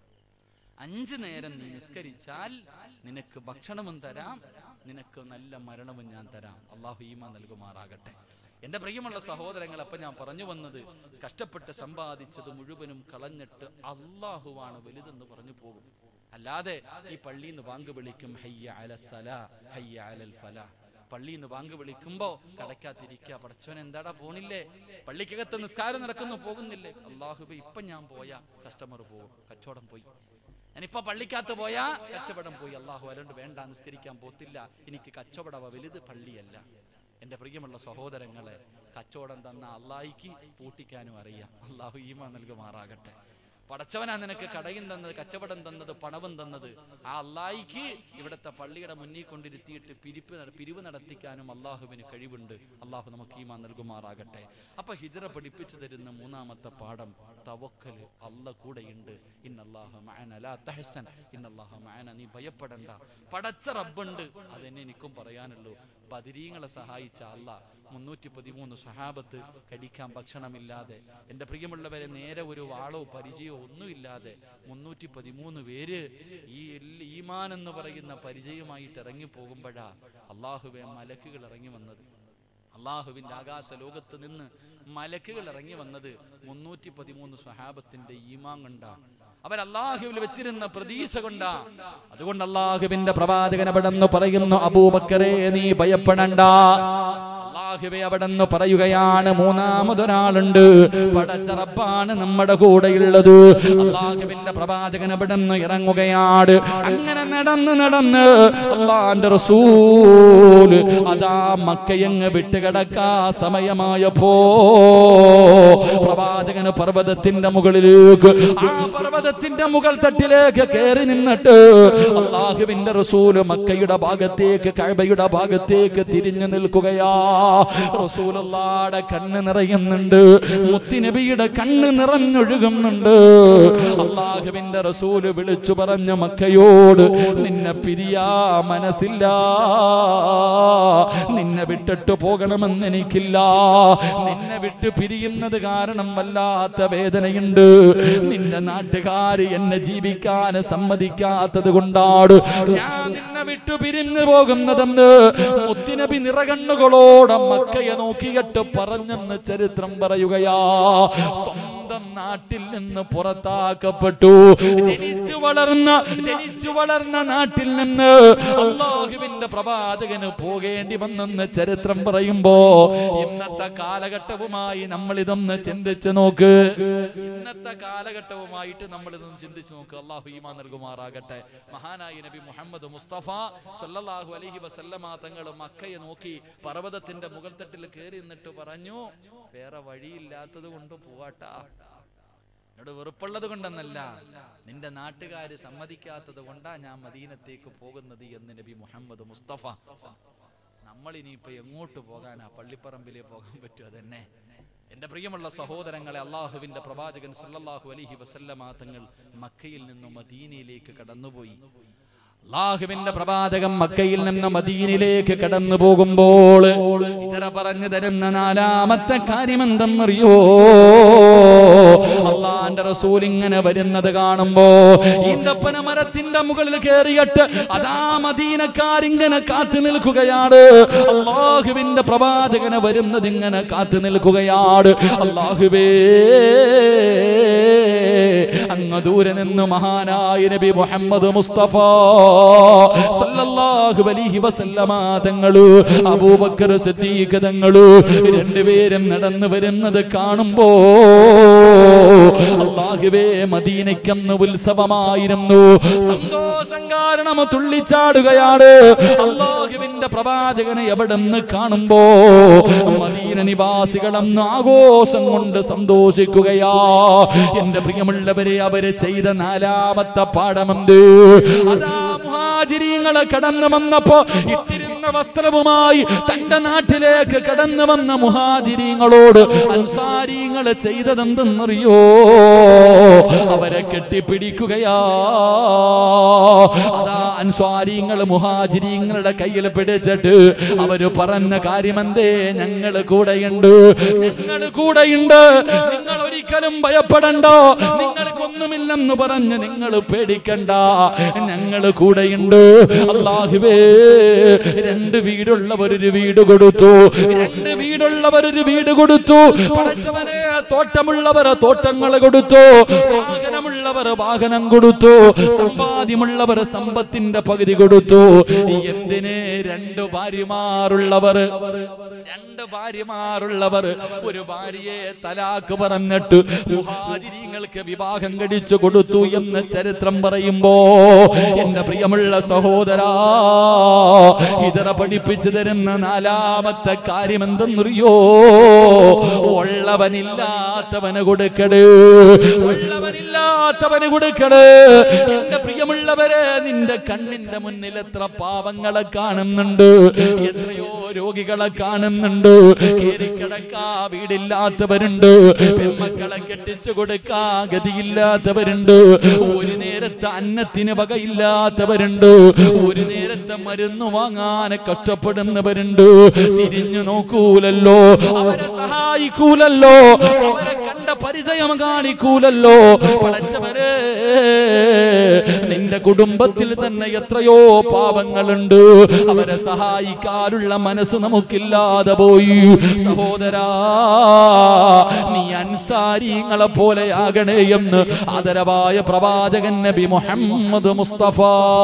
അഞ്ചു നേരം നീ നിസ്കരിച്ചാൽ നിനക്ക് ഭക്ഷണവും തരാം നിനക്ക് നല്ല മരണവും ഞാൻ തരാം അള്ളാഹു ഈമ നൽകുമാറാകട്ടെ എന്റെ പ്രിയമുള്ള സഹോദരങ്ങൾ അപ്പൊ ഞാൻ പറഞ്ഞു വന്നത് കഷ്ടപ്പെട്ട് സമ്പാദിച്ചത് മുഴുവനും കളഞ്ഞിട്ട് അള്ളാഹുവാണ് വലുതെന്ന് പറഞ്ഞു പോകും അല്ലാതെ ഈ പള്ളിയിൽ നിന്ന് വാങ്ക് വിളിക്കും ഹയ്യ അല സലാ ഹയ്യ അലൽ ഫലാ പള്ളിയിൽ നിന്ന് വാങ്ക് വിളിക്കുമ്പോ കടക്കാതിരിക്കുക പടച്ചോൻ എന്താടാ പോണില്ലേ പള്ളിക്കകത്ത് നിസ്കാരം നടക്കുന്നു പോകുന്നില്ലേ അള്ളാഹുബെ ഇപ്പൊ ഞാൻ പോയാ കസ്റ്റമർ പോകും കച്ചവടം പോയി ഞാനിപ്പോ പള്ളിക്കകത്ത് പോയാ കച്ചവടം പോയി അള്ളാഹു അതുകൊണ്ട് വേണ്ട നിസ്കരിക്കാൻ പോത്തില്ല എനിക്ക് കച്ചവടവ വലുത് പള്ളിയല്ല എന്റെ പ്രിയമുള്ള സഹോദരങ്ങളെ കച്ചവടം തന്ന അള്ളാഹിക്ക് പൂട്ടിക്കാനും അറിയാം അള്ളാഹു ഈമ നൽകുമാറാകട്ടെ പടച്ചവനാ നിനക്ക് കടയും തന്നത് കച്ചവടം തന്നത് പണവും തന്നത് ആ അള്ളാഹിക്ക് ഇവിടുത്തെ പള്ളിയുടെ മുന്നിൽ കൊണ്ടിരുത്തിയിട്ട് പിരിപ്പ് നട- പിരിവ് നടത്തിക്കാനും അള്ളാഹുവിന് കഴിവുണ്ട് അള്ളാഹു നമുക്ക് ഈമാ നൽകുമാറാകട്ടെ അപ്പൊ ഹിജറ പഠിപ്പിച്ചു തരുന്ന മൂന്നാമത്തെ പാഠം തവക്കല് അല്ല കൂടെയുണ്ട് ഇന്നല്ലാഹു മഅന ലാ തഹ്സൻ ഇന്നല്ലാഹു മഅന നീ ഭയപ്പെടണ്ട പടച്ച റബ്ബുണ്ട് അതെന്നെ എനിക്കും പറയാനുള്ളൂ ബദിരീങ്ങളെ സഹായിച്ച അല്ല മുന്നൂറ്റി പതിമൂന്ന് സഹാബത്ത് കടിക്കാൻ ഭക്ഷണമില്ലാതെ എൻ്റെ പ്രിയമുള്ളവരെ നേരെ ഒരു വാളോ പരിചയമോ ഒന്നുമില്ലാതെ മുന്നൂറ്റി പതിമൂന്ന് പേര് ഈ എല്ല- ഈമാൻ എന്ന് പറയുന്ന പരിചയമായിട്ട് ഇറങ്ങി പോകുമ്പോഴാ അള്ളാഹുവെ മലക്കുകൾ ഇറങ്ങി വന്നത് അള്ളാഹുവിന്റെ ആകാശ ലോകത്ത് നിന്ന് മലക്കുകൾ ഇറങ്ങി വന്നത് മുന്നൂറ്റി പതിമൂന്ന് സ്വഹാബത്തിന്റെ ഈമാൻ കൊണ്ടാ അവർ അള്ളാഹുവിൽ വെച്ചിരുന്ന പ്രതീക്ഷ കൊണ്ടാ അതുകൊണ്ട് അള്ളാഹുവിന്റെ പ്രവാചകൻ അവിടെ നിന്ന് പറയുന്നു അബൂബക്കറെ നീ ഭയപ്പെടണ്ട അള്ളാഹുവെ അവിടെ നിന്ന് പറയുകയാണ് മൂന്നാമതൊരാളുണ്ട് പടച്ചറപ്പാണ് നമ്മുടെ കൂടെയുള്ളത് അള്ളാഹുവിന്റെ പ്രവാചകൻ അവിടെ നിന്ന് ഇറങ്ങുകയാണ് അങ്ങനെ നടന്ന് നടന്ന് അള്ളാന്റെ റസൂല് അതാ മക്കയങ്ങ് വിട്ടുകിടക്കാ സമയമായപ്പോ പ്രവാചകന് പർവ്വതത്തിന്റെ മുകളിലേക്ക് ആ പർവ്വതത്തിന്റെ മുകൾ തട്ടിലേക്ക് കയറി നിന്നിട്ട് അള്ളാഹുവിന്റെ റസൂല് മക്കയുടെ ഭാഗത്തേക്ക് കഴബയുടെ ഭാഗത്തേക്ക് തിരിഞ്ഞു നിൽക്കുകയാ റസൂലുള്ളാടെ കണ്ണ് നിറയുന്നുണ്ട് മുത്തിനബിയുടെ കണ്ണ് നിറഞ്ഞൊഴുകുന്നുണ്ട് അള്ളാഹുവിന്റെ റസൂല് വിളിച്ചു പറഞ്ഞ മക്കയോട് നിന്നെ പിരിയാ മനസ്സില്ല നിന്നെ വിട്ടിട്ട് പോകണമെന്ന് എനിക്കില്ല നിന്നെ വിട്ട് പിരിയുന്നത് കാരണം വല്ലാത്ത വേദനയുണ്ട് നിന്റെ നാട്ടുകാര് എന്നെ ജീവിക്കാൻ സമ്മതിക്കാത്തത് കൊണ്ടാണ് ഞാൻ നിന്നെ വിട്ടു പിരിഞ്ഞു പോകുന്നതെന്ന് മുത്തിനബി നിറകണ്ണുകളോടെ മക്കയെ നോക്കിയിട്ട് പറഞ്ഞെന്ന് ചരിത്രം പറയുകയാ സ്വന്തം നാട്ടിൽ നിന്ന് പുറത്താക്കപ്പെട്ടു ജനിച്ചു വളർന്ന ജനിച്ചു വളർന്ന നാട്ടിൽ നിന്ന് അള്ളാഹുവിന്റെ പ്രവാചകന് പോകേണ്ടി വന്നെന്ന് ചരിത്രം പറയുമ്പോ ഇന്നത്തെ കാലഘട്ടവുമായി നമ്മൾ ഇതൊന്ന് ചിന്തിച്ചു നോക്ക് ഇന്നത്തെ കാലഘട്ടവുമായിട്ട് നമ്മൾ ഇതൊന്ന് ചിന്തിച്ചു നോക്ക് അള്ളാഹു ഈമാ നൽകുമാറാകട്ടെ മഹാനായി നബി മുഹമ്മദ് മുസ്തഫ സല്ലല്ലാഹു അലൈഹി വസല്ലമ തങ്ങൾ മക്കയെ നോക്കി പർവ്വതത്തിന്റെ മുകൾ തട്ടിൽ കയറി നിന്നിട്ട് പറഞ്ഞു വേറെ വഴിയില്ലാത്തത് കൊണ്ട് പോവാട്ടാ എന്നോട് വെറുപ്പുള്ളത് കൊണ്ടെന്നല്ല നിന്റെ നാട്ടുകാര് സമ്മതിക്കാത്തത് കൊണ്ടാ ഞാൻ മദീനത്തേക്ക് പോകുന്നത് എന്ന് നബി മുഹമ്മദ് മുസ്തഫ നമ്മൾ ഇനിയിപ്പോ എങ്ങോട്ട് പോകാനാ പള്ളിപ്പറമ്പിലേ പോകാൻ പറ്റുമോ തന്നെ എന്റെ പ്രിയമുള്ള സഹോദരങ്ങളെ അള്ളാഹുവിന്റെ പ്രവാചകൻ സല്ലല്ലാഹു അലൈഹി വസല്ലമ തങ്ങൾ മക്കയിൽ നിന്നും മദീനയിലേക്ക് കടന്നുപോയി അള്ളാഹുവിന്റെ പ്രവാചകം മക്കയിൽ നിന്ന് മദീനിലേക്ക് കടന്നു പോകുമ്പോൾ ഇതര പറഞ്ഞു തരുന്ന നാലാമത്തെ കാര്യം എന്തെന്നറിയോ അള്ളാന്റെ റസൂൽ ഇങ്ങനെ വരുന്നത് കാണുമ്പോ ഈന്തപ്പന മരത്തിന്റെ മുകളിൽ കയറിയിട്ട് അതാ മദീനക്കാരിങ്ങനെ കാത്തു നിൽക്കുകയാണ് അള്ളാഹുവിന്റെ പ്രവാചകന് വരുന്നത് ഇങ്ങനെ കാത്തു നിൽക്കുകയാണ് അള്ളാഹുവേ അങ്ങ് ദൂരെ നിന്ന് മഹാനായ നബി മുഹമ്മദ് മുസ്തഫ സല്ലല്ലാഹു അലൈഹി വസല്ലമ തങ്ങള് അബൂബക്കർ സിദ്ദീഖ് തങ്ങള് രണ്ടുപേരും നടന്നു വരുന്നത് കാണുമ്പോ അള്ളാഹുവേ മദീനയ്ക്കന്ന് ഉത്സവമായിരുന്നു സന്തോഷം കാരണം തുള്ളിച്ചാടുകയാണ് അള്ളാഹുവിന്റെ പ്രവാചകനെ എവിടെന്ന് കാണുമ്പോ മദീന നിവാസികളന്ന് ആഘോഷം കൊണ്ട് സന്തോഷിക്കുകയാ എന്റെ പ്രിയമുള്ളവരെ അവര് ചെയ്ത നാലാമത്തെ പാഠമെന്ത് അതാ മുഹാജിരിങ്ങളെ കടന്നു വന്നപ്പോ ഇട്ടിരുന്ന വസ്ത്രവുമായി തന്റെ നാട്ടിലേക്ക് കടന്നു വന്ന മുഹാജിരിങ്ങളോട് അൻസാരിങ്ങൾ ചെയ്തതെന്തെന്നറിയോ അവരെ കെട്ടിപ്പിടിക്കുകയാ അതാ അൻസ്വാരിങ്ങൾ മുഹാജിരിങ്ങളുടെ കയ്യിൽ പിടിച്ചിട്ട് അവര് പറഞ്ഞ കാര്യമെന്തേ ഞങ്ങൾ കൂടെയുണ്ട് ഞങ്ങൾ കൂടെയുണ്ട് നിങ്ങൾ ഒരിക്കലും ഭയപ്പെടണ്ടോ നിങ്ങൾക്കൊന്നുമില്ലെന്ന് പറഞ്ഞ് നിങ്ങൾ പേടിക്കണ്ട ഞങ്ങൾ കൂടെയുണ്ട് അള്ളാഹുവേ രണ്ട് വീടുള്ളവർ ഒരു വീട് കൊടുത്തു രണ്ട് വീടുള്ളവർ ഒരു വീട് കൊടുത്തു പടച്ചവനെ തോട്ടമുള്ളവർ തോട്ടങ്ങൾ കൊടുത്തു വാഹനമുള്ളവർ വാഹനം കൊടുത്തു സമ്പാദ്യമുള്ളവർ സമ്പത്തിന്റെ പകുതി കൊടുത്തു എന്തിന് രണ്ട് ഭാര്യമാരുള്ളവർ രണ്ട് ഭാര്യമാരുള്ളവർ ഒരു ഭാര്യയെ തലാക്ക് പറഞ്ഞിട്ട് മുഹാജിരിങ്ങൾക്ക് വിവാഹം കഴിച്ചു കൊടുത്തു എന്ന് ചരിത്രം പറയുമ്പോ എന്റെ പ്രിയമുള്ള സഹോദരാ ഇതറ പഠിപ്പിച്ചു തരുന്ന നാലാമത്തെ കാര്യം എന്തെന്നറിയോ ഉള്ളവനില്ലാത്തവന് കൊടുക്കട് ഉള്ളവനില്ലാത്തവന് കൊടുക്കട് എന്റെ പ്രിയമുള്ളവരെ നിന്റെ കണ്ണിന്റെ മുന്നിൽ എത്ര പാവങ്ങളെ കാണുന്നുണ്ട് എത്രയോ രോഗികളെ കാണുന്നുണ്ട് കേറിക്കിടക്കാ വീടില്ലാത്തവരുണ്ട് പെൺമക്കളെ കെട്ടിച്ചു കൊടുക്കാ ഗതിയില്ലാത്തവരുണ്ട് ഒരു നേരത്തെ അന്നത്തിന് വകയില്ലാത്തവരുണ്ട് ഒരു നേരത്തെ മരുന്ന് വാങ്ങാൻ കഷ്ടപ്പെടുന്നവരുണ്ട് തിരിഞ്ഞു നോക്കൂലല്ലോ അവരെ സഹായിക്കൂലല്ലോ അവരെ കണ്ട പരിചയം കാണിക്കൂലല്ലോ പടച്ചവരെ നിന്റെ കുടുംബത്തിൽ തന്നെ എത്രയോ പാവങ്ങളുണ്ട് അവരെ സഹായിക്കാനുള്ള മനസ്സ് നമുക്കില്ലാതെ പോയി സഹോദരാ നീ അൻസാരിങ്ങളെ പോലെ ആകണേ എന്ന് ആദരവായ പ്രവാചകൻ നബി മുഹമ്മദ് മുസ്തഫ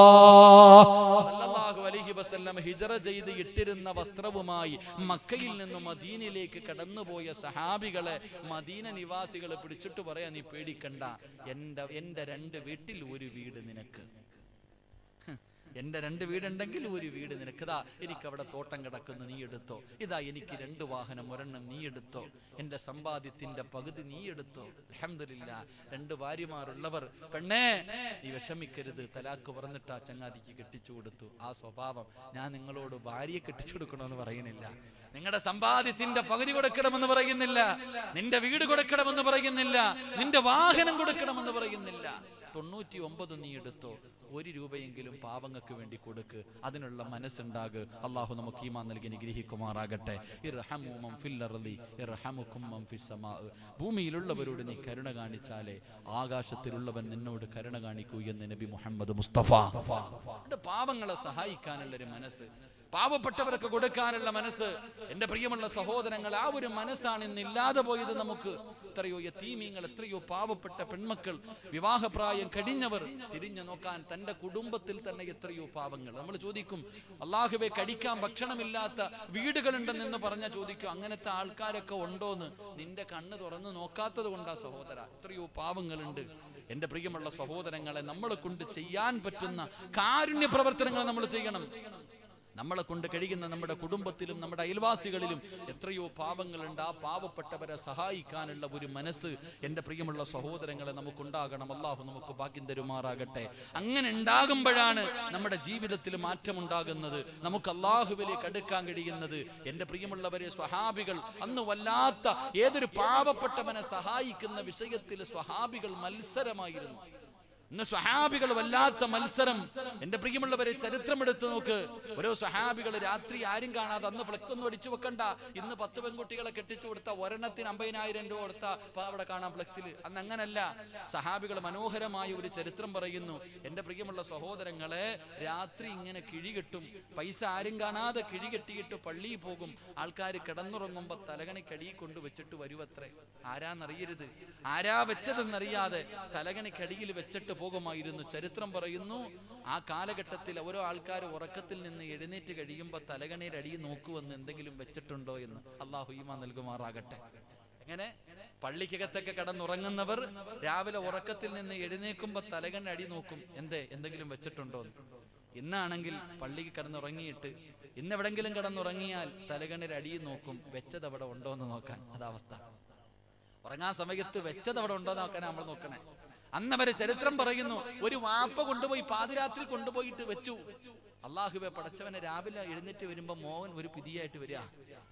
സല്ലല്ലാഹു അലൈഹി വസല്ലം ഹിജറ ചെയ്ത് ഇട്ടിരുന്ന വസ്ത്രവുമായി മക്കയിൽ നിന്ന് മദീനയിലേക്ക് കടന്നുപോയ സഹാബികളെ മദീന നിവാസികൾ പിടിച്ചിട്ട് പറയാ നീ പേടിക്കണ്ട എന്റെ എന്റെ രണ്ട് വീട്ടിൽ ഒരു വീട് നിനക്ക് ഹ്, എന്റെ രണ്ട് വീടുണ്ടെങ്കിൽ ഒരു വീട് നിനക്ക് ഇതാ എനിക്ക് അവിടെ തോട്ടം കിടക്കുന്നു നീ എടുത്തോ ഇതാ എനിക്ക് രണ്ട് വാഹനം ഒരെണ്ണം നീ എടുത്തോ എന്റെ സമ്പാദ്യത്തിന്റെ പകുതി നീ എടുത്തോ അൽഹംദുലില്ലാ രണ്ട് ഭാര്യമാരുള്ളവർ പെണ്ണേ നീ വിഷമിക്കരുത് തലാക്ക് പറഞ്ഞിട്ട് ആ ചങ്ങാതിക്ക് കെട്ടിച്ചു കൊടുത്തു ആ സ്വഭാവം ഞാൻ നിങ്ങളോട് ഭാര്യയെ കെട്ടിച്ചു കൊടുക്കണമെന്ന് പറയുന്നില്ല നിങ്ങളുടെ സമ്പാദ്യത്തിന്റെ പകുതി കൊടുക്കണമെന്ന് പറയുന്നില്ല നിന്റെ വീട് കൊടുക്കണമെന്ന് പറയുന്നില്ല നിന്റെ വാഹനം കൊടുക്കണമെന്ന് പറയുന്നില്ല തൊണ്ണൂറ്റി ഒമ്പത് നീ എടുത്തോ ഒരു രൂപയെങ്കിലും പാവങ്ങൾക്ക് വേണ്ടി കൊടുക്ക് അതിനുള്ള മനസ്സുണ്ടാക് അള്ളാഹു നമുക്ക് ഈമാൻ നൽകി അനുഗ്രഹിക്കുമാറാകട്ടെ ഇർഹമു മൻ ഫിൽ അർളി ഇർഹമുക്കും മൻ ഫിസ് സമാ. ഭൂമിയിലുള്ളവരോട് നീ കരുണ കാണിച്ചാലേ ആകാശത്തിലുള്ളവൻ നിന്നോട് കരുണ കാണിക്കൂ എന്ന് നബി മുഹമ്മദ് മുസ്തഫ അതുകൊണ്ട് പാവങ്ങളെ സഹായിക്കാനുള്ള ഒരു മനസ്സ് പാവപ്പെട്ടവർക്ക് കൊടുക്കാനുള്ള മനസ്സ് എന്റെ പ്രിയമുള്ള സഹോദരങ്ങൾ ആ ഒരു മനസ്സാണ് ഇന്ന് ഇല്ലാതെ പോയത് നമുക്ക് എത്രയോ യത്തീമീങ്ങൾ എത്രയോ പാവപ്പെട്ട പെൺമക്കൾ വിവാഹപ്രായം കഴിഞ്ഞവർ തിരിഞ്ഞു നോക്കാൻ തന്റെ കുടുംബത്തിൽ തന്നെ എത്രയോ പാവങ്ങൾ നമ്മൾ ചോദിക്കും അള്ളാഹുവെ കടിക്കാൻ ഭക്ഷണമില്ലാത്ത വീടുകളുണ്ടെന്ന് പറഞ്ഞ ചോദിക്കും അങ്ങനത്തെ ആൾക്കാരൊക്കെ ഉണ്ടോന്ന് നിന്റെ കണ്ണ് തുറന്ന് നോക്കാത്തത് കൊണ്ടാ സഹോദര എത്രയോ പാവങ്ങളുണ്ട് എന്റെ പ്രിയമുള്ള സഹോദരങ്ങളെ നമ്മളെ കൊണ്ട് ചെയ്യാൻ പറ്റുന്ന കാരുണ്യ പ്രവർത്തനങ്ങൾ നമ്മൾ ചെയ്യണം നമ്മളെ കൊണ്ട് കഴിയുന്ന നമ്മുടെ കുടുംബത്തിലും നമ്മുടെ അയൽവാസികളിലും എത്രയോ പാവങ്ങളുണ്ട് ആ പാവപ്പെട്ടവരെ സഹായിക്കാനുള്ള ഒരു മനസ്സ് എൻ്റെ പ്രിയമുള്ള സഹോദരങ്ങളെ നമുക്കുണ്ടാകണം അള്ളാഹു നമുക്ക് ഭാഗ്യം തരുമാറാകട്ടെ അങ്ങനെ ഉണ്ടാകുമ്പോഴാണ് നമ്മുടെ ജീവിതത്തിൽ മാറ്റമുണ്ടാകുന്നത് നമുക്ക് അള്ളാഹുവിലേക്ക് അടുക്കാൻ കഴിയുന്നത് എൻ്റെ പ്രിയമുള്ളവരെ സ്വഹാബികൾ അന്ന് വല്ലാത്ത ഏതൊരു പാവപ്പെട്ടവനെ സഹായിക്കുന്ന വിഷയത്തിൽ സ്വഹാബികൾ മത്സരമായിരുന്നു ഇന്ന് സ്വഹാബികൾ വല്ലാത്ത മത്സരം എന്റെ പ്രിയമുള്ളവരെ ചരിത്രം എടുത്തു നോക്ക് ഓരോ സ്വഹാബികൾ രാത്രി ആരും കാണാതെ അന്ന് ഫ്ലെക്സ് ഒന്നും അടിച്ചു വെക്കണ്ട ഇന്ന് പത്ത് പെൺകുട്ടികളെ കെട്ടിച്ചു കൊടുത്ത ഒരെണ്ണത്തിന് അമ്പതിനായിരം രൂപ കൊടുത്ത ഇപ്പൊ അവിടെ കാണാം ഫ്ലെക്സിൽ അന്ന് അങ്ങനല്ല സഹാബികൾ മനോഹരമായ ഒരു ചരിത്രം പറയുന്നു എന്റെ പ്രിയമുള്ള സഹോദരങ്ങളെ രാത്രി ഇങ്ങനെ കിഴി കെട്ടും പൈസ ആരും കാണാതെ കിഴി കെട്ടിയിട്ട് പള്ളിയിൽ പോകും ആൾക്കാർ കിടന്നുറങ്ങുമ്പോ തലകണിക്കടി കൊണ്ട് വെച്ചിട്ട് വരുവത്രേ ആരാന്നറിയരുത് ആരാ വെച്ചതെന്നറിയാതെ തലകണിക്കടിയിൽ വെച്ചിട്ട് പോകുമായിരുന്നു ചരിത്രം പറയുന്നു ആ കാലഘട്ടത്തിൽ ഓരോ ആൾക്കാർ ഉറക്കത്തിൽ നിന്ന് എഴുന്നേറ്റ് കഴിയുമ്പോൾ തലകണിയുടെ അടി നോക്കുവെന്ന് എന്തെങ്കിലും വെച്ചിട്ടുണ്ടോ എന്ന് അള്ളാഹു ഈമ നൽകുമാറാകട്ടെ എങ്ങനെ പള്ളിക്കകത്തൊക്കെ കടന്നുറങ്ങുന്നവർ രാവിലെ ഉറക്കത്തിൽ നിന്ന് എഴുന്നേക്കുമ്പോ തലകണ്ണ അടി നോക്കും എന്തേ എന്തെങ്കിലും വെച്ചിട്ടുണ്ടോ എന്ന് ഇന്നാണെങ്കിൽ പള്ളിക്ക് കിടന്നുറങ്ങിയിട്ട് ഇന്ന് എവിടെങ്കിലും കിടന്നുറങ്ങിയാൽ തലകണ്ണിൽ അടി നോക്കും വെച്ചത് അവിടെ ഉണ്ടോ എന്ന് നോക്കാൻ അതാവസ്ഥ ഉറങ്ങാൻ സമയത്ത് വെച്ചത് അവിടെ ഉണ്ടോ എന്ന് നോക്കാൻ നമ്മൾ നോക്കണേ അന്ന് അവരെ ചരിത്രം പറയുന്നു ഒരു വാപ്പ കൊണ്ടുപോയി പാതിരാത്രി കൊണ്ടുപോയിട്ട് വെച്ചു അള്ളാഹുബെ പടച്ചവനെ രാവിലെ എഴുന്നേറ്റ് വരുമ്പോ മോഹൻ ഒരു പിതിയായിട്ട് വരിക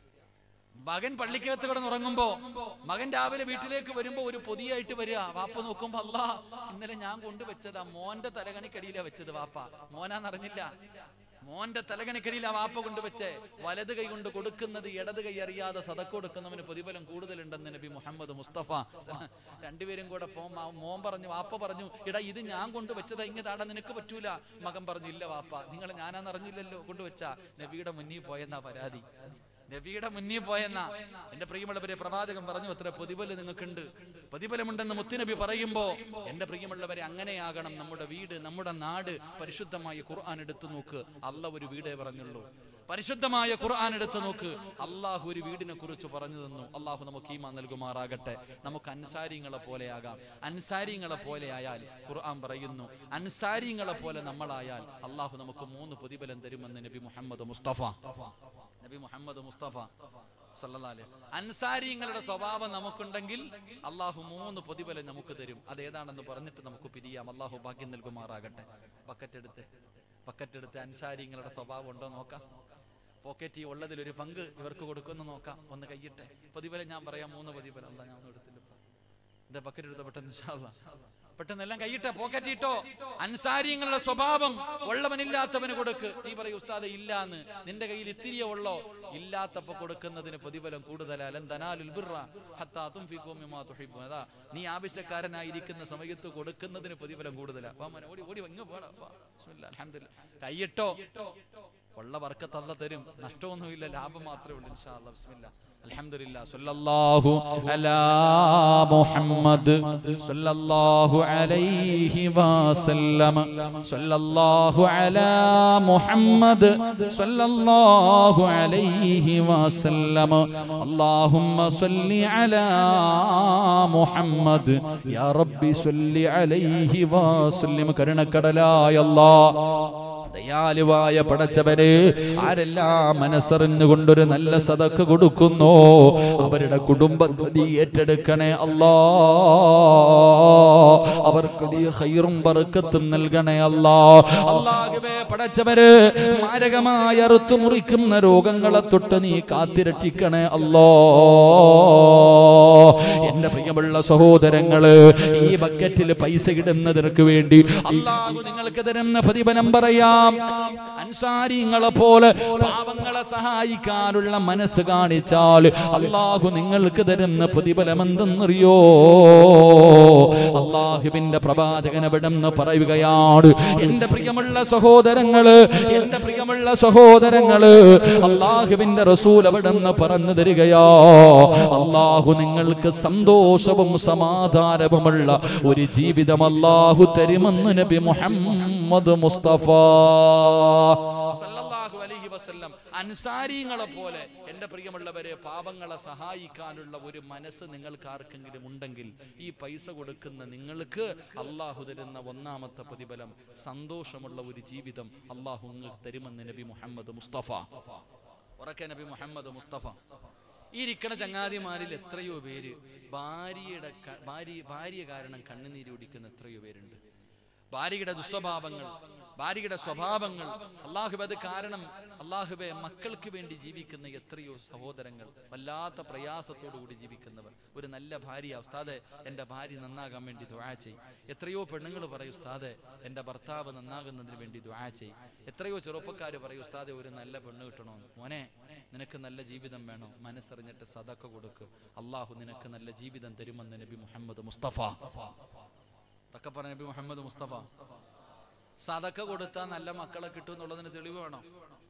മകൻ പള്ളിക്കകത്ത് കിടന്നുറങ്ങുമ്പോ മകൻ രാവിലെ വീട്ടിലേക്ക് വരുമ്പോ ഒരു പൊതിയായിട്ട് വരിക വാപ്പ നോക്കുമ്പോ അല്ലാ ഇന്നലെ ഞാൻ കൊണ്ടുവച്ചതാ മോന്റെ തലകണിക്കടിയിലാ വെച്ചത് വാപ്പ മോനാന്നറിഞ്ഞില്ല മോന്റെ തലകണിക്കടിയിലാ വാപ്പ കൊണ്ടുവച്ചേ വലത് കൈ കൊണ്ട് കൊടുക്കുന്നത് ഇടത് കൈ അറിയാതെ സതക്ക് കൊടുക്കുന്നവന് പ്രതിഫലം കൂടുതലുണ്ടെന്ന് നബി മുഹമ്മദ് മുസ്തഫ രണ്ടുപേരും കൂടെ പോ മാ- മോൻ പറഞ്ഞു വാപ്പ പറഞ്ഞു എടാ ഇത് ഞാൻ കൊണ്ടുവച്ചതാ ഇങ്ങതാടാ നിനക്ക് പറ്റൂല മകൻ പറഞ്ഞു ഇല്ല വാപ്പ നിങ്ങൾ ഞാനാന്നറിഞ്ഞില്ലല്ലോ കൊണ്ടുവച്ച നബിയുടെ മുന്നിൽ പോയെന്നാ പരാതി നബിയുടെ മുന്നിൽ പോയെന്ന എന്റെ പ്രിയമുള്ളവരെ പ്രവാചകൻ പറഞ്ഞു അത്ര പ്രതിഫലം നിങ്ങൾക്കുണ്ട് പ്രതിഫലമുണ്ടെന്ന് മുത്തുനബി പറയുമ്പോ എന്റെ പ്രിയമുള്ളവരെ അങ്ങനെയാകണം നമ്മുടെ വീട് നമ്മുടെ നാട് പരിശുദ്ധമായ ഖുർആൻ എടുത്തു നോക്ക് അല്ല ഒരു വീടേ പറഞ്ഞുള്ളൂ പരിശുദ്ധമായ ഖുർആൻ എടുത്തു നോക്ക് അള്ളാഹു ഒരു വീടിനെ കുറിച്ച് പറഞ്ഞു തന്നു അള്ളാഹു നമുക്ക് ഈമാ നൽകുമാറാകട്ടെ നമുക്ക് അൻസാരിങ്ങളെ പോലെയാകാം അൻസാരിങ്ങളെ പോലെ ആയാൽ ഖുർആൻ പറയുന്നു അൻസാരിങ്ങളെ പോലെ നമ്മളായാൽ അള്ളാഹു നമുക്ക് മൂന്ന് പ്രതിഫലം തരുമെന്ന് നബി മുഹമ്മദ് മുസ്തഫ നബി മുഹമ്മദ് മുസ്തഫ സല്ലല്ലാഹു അലൈഹി അൻസാരിങ്ങളുടെ സ്വഭാവം നമുക്കുണ്ടെങ്കിൽ അള്ളാഹു മൂന്ന് പ്രതിഫലം നമുക്ക് തരും അതേതാണെന്ന് പറഞ്ഞിട്ട് നമുക്ക് പിരിയാം അള്ളാഹു ഭാഗ്യം നൽകുമാറാകട്ടെ ബക്കറ്റ് എടുത്ത് ബക്കറ്റ് എടുത്ത് അൻസാരിങ്ങളുടെ സ്വഭാവം ഉണ്ടോ നോക്കാം പോക്കറ്റ് ഉള്ളതിൽ ഒരു പങ്ക് ഇവർക്ക് കൊടുക്കുമെന്ന് നോക്കാം ഒന്ന് കയ്യിട്ടെ പ്രതിഫലം ഞാൻ പറയാം മൂന്ന് പ്രതിഫലം എന്താ ഞാൻ ഒന്നും എടുത്തില്ല ഇപ്പൊ. എന്താ ബക്കറ്റ് എടുത്ത പെട്ടെന്ന് ഇൻഷാ അല്ലാ. പെട്ടെന്ന് എല്ലാം കൈയിട്ട പോക്കറ്റ് ഇട്ടോ അൻസാരിങ്ങളുടെ സ്വഭാവം ഉള്ളവനില്ലാത്തവന് കൊടുക്ക് നീ പറയൂ ഉസ്താദെ ഇല്ലാന്ന് നിന്റെ കയ്യിൽ ഇത്തിരിയേ ഉള്ളോ ഇല്ലാത്തപ്പോ കൊടുക്കുന്നതിന് പ്രതിഫലം കൂടുതലാലും തനാലുൽ ബിർറ ഹത്താ തുൻഫിഖൂ മിമ്മാ തുഹിബ്ബൂൻ. അതാ നീ ആവശ്യക്കാരനായിരിക്കുന്ന സമയത്ത് കൊടുക്കുന്നതിന് പ്രതിഫലം കൂടുതലാ വാ മോനെ, ഓടി ഓടി വാ, ഇങ്ങ് വാടാ, വാ. ബിസ്മില്ലാ, അൽഹംദുലില്ലാ. കൈയിട്ടോ ഉള്ള വർക്കത്ത് അല്ല തരും നഷ്ടമൊന്നുമില്ല ലാഭം മാത്രമേ ഉള്ളൂ ഇൻഷാ അല്ലാ ബിസ്മില്ലാ അൽഹംദുലില്ലാ സല്ലല്ലാഹു അലാ മുഹമ്മദ് സല്ലല്ലാഹു അലൈഹി വസല്ലം സല്ലല്ലാഹു അലാ മുഹമ്മദ് സല്ലല്ലാഹു അലൈഹി വസല്ലം അല്ലാഹുമ്മ സല്ലി അലാ മുഹമ്മദ് യാ റബ്ബി സല്ലി അലൈഹി വസല്ലം കരുണക്കടലായ അല്ലാഹ് ദയാലുവായ പടച്ചവരെ ആരെല്ലാം മനസ്സറിഞ്ഞുകൊണ്ടൊരു നല്ല സതക്ക് കൊടുക്കുന്നു അവരുടെ കുടുംബം നീ ഏറ്റെടുക്കണേ അല്ലാ അവർക്ക് നീ ഹൈറും ബർക്കത്തും നൽകണേ അല്ലാ അല്ലാഹുവേ പടച്ചവര് മാരകമായ അറുത്തു മുറിക്കുന്ന രോഗങ്ങളെ തൊട്ട് നീ കാത്തിരക്ഷിക്കണേ അല്ലോ എന്റെ പ്രിയമുള്ള സഹോദരങ്ങള് ഈ ബക്കറ്റിൽ പൈസ ഇടുന്നതിற்கு വേണ്ടി അള്ളാഹു നിങ്ങൾക്ക് തരുന്ന പ്രതിഫലം പറയാം അൻസാരിങ്ങളെ പോലെ പാവങ്ങളെ സഹായിക്കാനുള്ള മനസ്സ് കാണിച്ചാൽ അള്ളാഹു നിങ്ങൾക്ക് തരുന്ന പ്രതിഫലം എന്തെന്നറിയോ അള്ളാഹുവിന്റെ പ്രവാചകൻ എവിടെന്ന് പറയുകയാണ് എന്റെ പ്രിയമുള്ള സഹോദരങ്ങള് എന്റെ പ്രിയമുള്ള സഹോദരങ്ങള് അള്ളാഹുവിന്റെ റസൂൽ എവിടെന്ന് പറഞ്ഞു തരികയോ അള്ളാഹു നിങ്ങൾക്ക് സന്തോഷവും സമാധാനവുമുള്ള ഒരു ജീവിതം അള്ളാഹു തരുമെന്ന് നബി മുഹമ്മദ് മുസ്തഫ സല്ലല്ലാഹു അലൈഹി വസല്ലം അൻസാരിങ്ങളെ പോലെ എൻ്റെ പ്രിയമുള്ളവരെ പാപങ്ങളെ സഹായിക്കാനുള്ള ഒരു മനസ്സ് നിങ്ങൾക്ക് ആർക്കെങ്കിലും ഉണ്ടെങ്കിൽ ഈ പൈസ കൊടുക്കുന്ന നിങ്ങൾക്ക് അള്ളാഹു തരുന്ന ഒന്നാമത്തെ പ്രതിഫലം സന്തോഷമുള്ള ഒരു ജീവിതം അള്ളാഹു നിങ്ങൾക്ക് തരുമെന്ന് നബി മുഹമ്മദ് മുസ്തഫ ഉറക്കെ നബി മുഹമ്മദ് മുസ്തഫ ഈ ഇരിക്കണ ചങ്ങാതിമാരിൽ എത്രയോ പേര് ഭാര്യയുടെ ക- ഭാര്യ ഭാര്യ കാരണം കണ്ണുനീര് കുടിക്കുന്ന എത്രയോ പേരുണ്ട് ഭാര്യയുടെ ദുസ്വഭാവങ്ങൾ ഭാര്യയുടെ സ്വഭാവങ്ങൾ അള്ളാഹുബെ അത് കാരണം അള്ളാഹുബെ മക്കൾക്ക് വേണ്ടി ജീവിക്കുന്ന എത്രയോ സഹോദരങ്ങൾ വല്ലാത്ത പ്രയാസത്തോടു കൂടി ജീവിക്കുന്നവർ ഒരു നല്ല ഭാര്യ ഉസ്താദെ എൻ്റെ ഭാര്യ നന്നാകാൻ വേണ്ടി ദുആ ചെയ് എത്രയോ പെണ്ണുങ്ങൾ പറയും ഉസ്താദെ എൻ്റെ ഭർത്താവ് നന്നാകുന്നതിന് വേണ്ടി ദുആ ചെയ് എത്രയോ ചെറുപ്പക്കാർ പറയും ഉസ്താദെ ഒരു നല്ല പെണ്ണ് കിട്ടണമെന്ന് മോനെ നിനക്ക് നല്ല ജീവിതം വേണോ മനസ്സറിഞ്ഞിട്ട് സദക്ക കൊടുക്ക് അള്ളാഹു നിനക്ക് നല്ല ജീവിതം തരുമെന്ന് നബി മുഹമ്മദ് മുസ്തഫ അതൊക്കെ പറഞ്ഞ നബി മുഹമ്മദ് മുസ്തഫ സദക്ക കൊടുത്താൽ നല്ല മക്കളെ കിട്ടും എന്നുള്ളതിന് തെളിവ് വേണം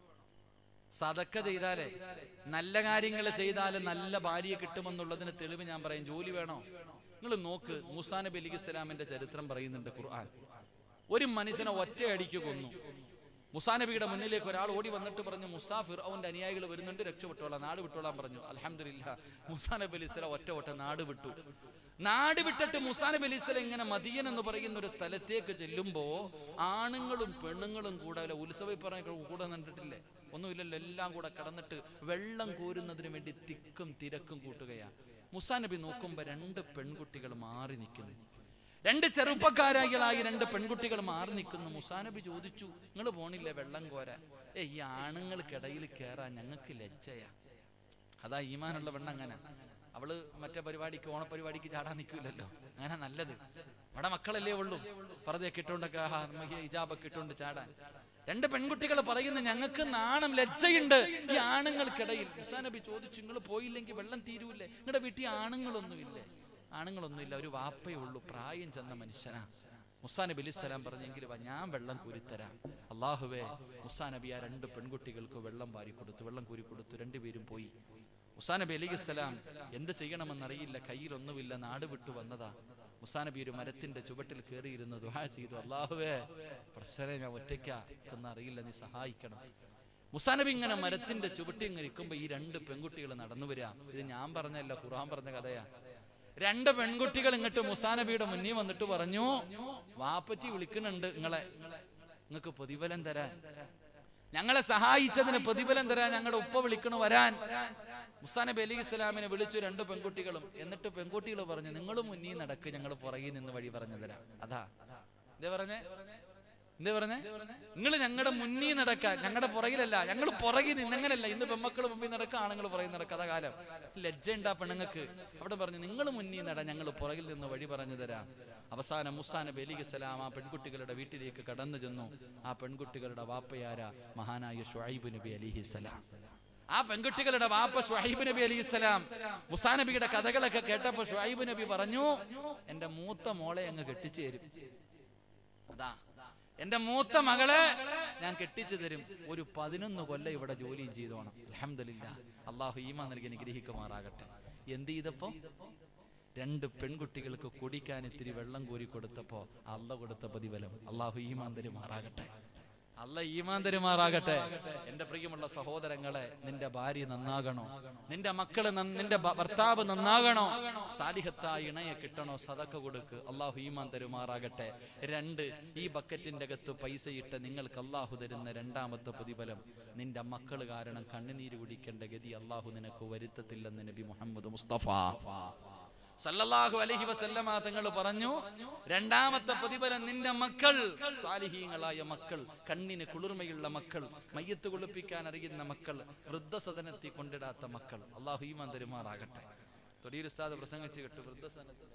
സദക്ക ചെയ്താലേ നല്ല കാര്യങ്ങൾ ചെയ്താൽ നല്ല ഭാര്യയെ കിട്ടുമെന്നുള്ളതിന് തെളിവ് ഞാൻ പറയും ജോലി വേണോ നിങ്ങൾ നോക്ക് മൂസാ നബി അലി ഇസ്ലാമിന്റെ ചരിത്രം പറയുന്നുണ്ട് ഖുർആൻ ഒരു മനുഷ്യനെ ഒറ്റയടിക്ക് കൊന്നു മുസാ നബിയുടെ മുന്നിലേക്ക് ഒരാൾ ഓടി വന്നിട്ട് പറഞ്ഞു മുസാ ഫിർഔന്റെ അനുയായികൾ വരുന്നുണ്ട് രക്ഷപ്പെട്ടോളാം നാട് വിട്ടോളാൻ പറഞ്ഞു അലഹമില്ല മുസാ നബി അലി ഇസ്ലാം ഒറ്റ ഒറ്റ നാട് വിട്ടു നാട് വിട്ടിട്ട് മുസാ നബി അലി ഇസ്ലാം ഇങ്ങനെ മദിയൻ എന്ന് പറയുന്ന ഒരു സ്ഥലത്തേക്ക് ചെല്ലുമ്പോ ആണുങ്ങളും പെണ്ണുങ്ങളും കൂടെ അല്ല ഉത്സവ പറഞ്ഞ കൂടെ കണ്ടിട്ടില്ലേ ഒന്നുമില്ലല്ലോ എല്ലാം കൂടെ കടന്നിട്ട് വെള്ളം കോരുന്നതിന് വേണ്ടി തിക്കും തിരക്കും കൂട്ടുകയാ മുസാ നബി നോക്കുമ്പോ രണ്ട് പെൺകുട്ടികൾ മാറി നിൽക്കുന്നു രണ്ട് ചെറുപ്പക്കാരായി രണ്ട് പെൺകുട്ടികൾ മാറി നിൽക്കുന്നു മുസാനബി ചോദിച്ചു നിങ്ങൾ പോണില്ലേ വെള്ളം കോരാൻ ഏ ഈ ആണുങ്ങൾക്കിടയിൽ കയറാൻ ഞങ്ങൾക്ക് ലജ്ജയാ അതാ ഈമാനുള്ള പെണ്ണ് അങ്ങനെ അവള് മറ്റേ പരിപാടിക്ക് ഓണപരിപാടിക്ക് ചാടാൻ നിൽക്കില്ലല്ലോ അങ്ങനെ നല്ലത് അവിടെ മക്കളല്ലേ ഉള്ളൂ പറതൊക്കെ ഇട്ടുകൊണ്ടൊക്കെ ആഹാ, നമുക്ക് ഹിജാബൊക്കെ ഇട്ടുകൊണ്ട് ചാടാൻ രണ്ട് പെൺകുട്ടികൾ പറയുന്നു ഞങ്ങൾക്ക് നാണം ലജ്ജയുണ്ട് ഈ ആണുങ്ങൾക്കിടയിൽ മുസാനബി ചോദിച്ചു നിങ്ങൾ പോയില്ലെങ്കിൽ വെള്ളം തീരൂല്ലേ നിങ്ങളുടെ വീട്ടിൽ ആണുങ്ങളൊന്നുമില്ലേ ആണുങ്ങളൊന്നുമില്ല ഒരു വാപ്പയേ ഉള്ളൂ പ്രായം ചെന്ന മനുഷ്യനാ മുസാ നബി അലിസ്സലാം പറഞ്ഞെങ്കിൽ വാ, ഞാൻ വെള്ളം കോരിത്തരാം അള്ളാഹുവേ മുസാ നബി ആ രണ്ട് പെൺകുട്ടികൾക്ക് വെള്ളം വാരി കൊടുത്തു വെള്ളം കോരി കൊടുത്തു രണ്ടുപേരും പോയി മുസാ നബി അലിസ്സലാം എന്ത് ചെയ്യണമെന്നറിയില്ല കയ്യിലൊന്നുമില്ല നാട് വിട്ടു വന്നതാ മുസാ നബി ഒരു മരത്തിന്റെ ചുവട്ടിൽ കയറിയിരുന്ന് ദുഹാ ചെയ്തു അള്ളാഹുവേ പ്രശ്നം ഞാൻ ഒറ്റയ്ക്കാ എന്ന് അറിയില്ല നീ സഹായിക്കണം മുസാനബി ഇങ്ങനെ മരത്തിന്റെ ചുവട്ടി ഇങ്ങനെ ഇരിക്കുമ്പോ ഈ രണ്ട് പെൺകുട്ടികൾ നടന്നു വരിക ഇത് ഞാൻ പറഞ്ഞല്ല ഖുർആൻ പറഞ്ഞ കഥയാ രണ്ട് പെൺകുട്ടികൾ ഇങ്ങോട്ട് മുസാനബിയുടെ മുന്നിൽ വന്നിട്ട് പറഞ്ഞു വാപ്പച്ചി വിളിക്കുന്നുണ്ട് നിങ്ങളെ നിങ്ങൾക്ക് പ്രതിഫലം തരാൻ ഞങ്ങളെ സഹായിച്ചതിന് പ്രതിഫലം തരാൻ ഞങ്ങളുടെ ഉപ്പ വിളിക്കണു വരാൻ മുസാനബി അലി ഇസ്ലാമിനെ വിളിച്ചു രണ്ട് പെൺകുട്ടികളും എന്നിട്ട് പെൺകുട്ടികൾ പറഞ്ഞു നിങ്ങൾ മുന്നിൽ നടക്ക് ഞങ്ങൾ പുറകിൽ നിന്ന് വഴി പറഞ്ഞു തരാം അതാ എന്തേ പറഞ്ഞേ എന്തേ പറഞ്ഞേ നിങ്ങൾ ഞങ്ങളുടെ മുന്നിൽ നടക്കാൻ ഞങ്ങളുടെ പുറകിലല്ല ഞങ്ങൾ പുറകിൽ നിന്നങ്ങനല്ല ഇന്ന് പെമ്മക്കൾ മുമ്പിൽ നടക്കുക ആണുങ്ങൾ പുറകിൽ നടക്കാത്ത കാലം ലജ്ജ ഉണ്ടാ പെണ്ണുങ്ങൾക്ക് അവിടെ പറഞ്ഞു നിങ്ങൾ മുന്നിൽ നട ഞങ്ങൾ പുറകിൽ നിന്ന് വഴി പറഞ്ഞു തരാം അവസാനം മുസാന ബലി സലാം ആ പെൺകുട്ടികളുടെ വീട്ടിലേക്ക് കടന്നു ചെന്നു ആ പെൺകുട്ടികളുടെ വാപ്പയാര മഹാനായ ഷുഐബ് നബി അലിഹിസലാം ആ പെൺകുട്ടികളുടെ വാപ്പ ഷുഹൈബ് നബി അലി ഇസ്ലാം മുസാ നബിയുടെ കഥകളൊക്കെ കേട്ടപ്പോ ഷുഹൈബ് നബി പറഞ്ഞു എന്റെ മൂത്ത മോളെ അങ്ങ് കെട്ടിച്ചു തരും അതാ എന്റെ മൂത്ത മകളെ ഞാൻ കെട്ടിച്ചു തരും ഒരു പതിനൊന്ന് കൊല്ലം ഇവിടെ ജോലിയും ചെയ്തോണം അലഹമില്ല അള്ളാഹു ഈമാ നൽകി അനുഗ്രഹിക്കുമാറാകട്ടെ എന്ത് ചെയ്തപ്പോ രണ്ട് പെൺകുട്ടികൾക്ക് കുടിക്കാൻ ഇത്തിരി വെള്ളം കോരി കൊടുത്തപ്പോ അല്ല കൊടുത്ത പ്രതിഫലം അള്ളാഹു ഈമാൻ തരുമാറാകട്ടെ അല്ല ഈമാൻ തരുമാറാകട്ടെ എന്റെ പ്രിയമുള്ള സഹോദരങ്ങളെ നിന്റെ ഭാര്യ നന്നാകണോ നിന്റെ മക്കള് നന്ന- നിന്റെ ഭ- ഭർത്താവ് നന്നാകണോ സാലിഹത്തായ ഇണയെ കിട്ടണോ സതക്ക കൊടുക്ക് അള്ളാഹു ഈമാൻ തരുമാറാകട്ടെ രണ്ട് ഈ ബക്കറ്റിന്റെ അകത്ത് പൈസ ഇട്ട് നിങ്ങൾക്ക് അള്ളാഹു തരുന്ന രണ്ടാമത്തെ പ്രതിഫലം നിന്റെ മക്കൾ കാരണം കണ്ണുനീര് കുടിക്കേണ്ട ഗതി അള്ളാഹു നിനക്ക് വരുത്തത്തില്ലെന്ന് നബി മുഹമ്മദ് മുസ്തഫ സല്ലല്ലാഹു അലൈഹി വസല്ലമ തങ്ങൾ പറഞ്ഞു രണ്ടാമത്തെ പ്രതിഫലം നിന്റെ മക്കൾ സാലിഹീങ്ങളായ മക്കൾ കണ്ണിന് കുളിർമയുള്ള മക്കൾ മയ്യത്ത് കുളിപ്പിക്കാൻ അറിയുന്ന മക്കൾ വൃദ്ധസദനത്തിൽ കൊണ്ടിടാത്ത മക്കൾ അള്ളാഹു ഈമാൻ തരുമാറാകട്ടെ തൊടിയിൽ ഉസ്താദ് പ്രസംഗിച്ച് കിട്ടു വൃദ്ധസദനത്തിൽ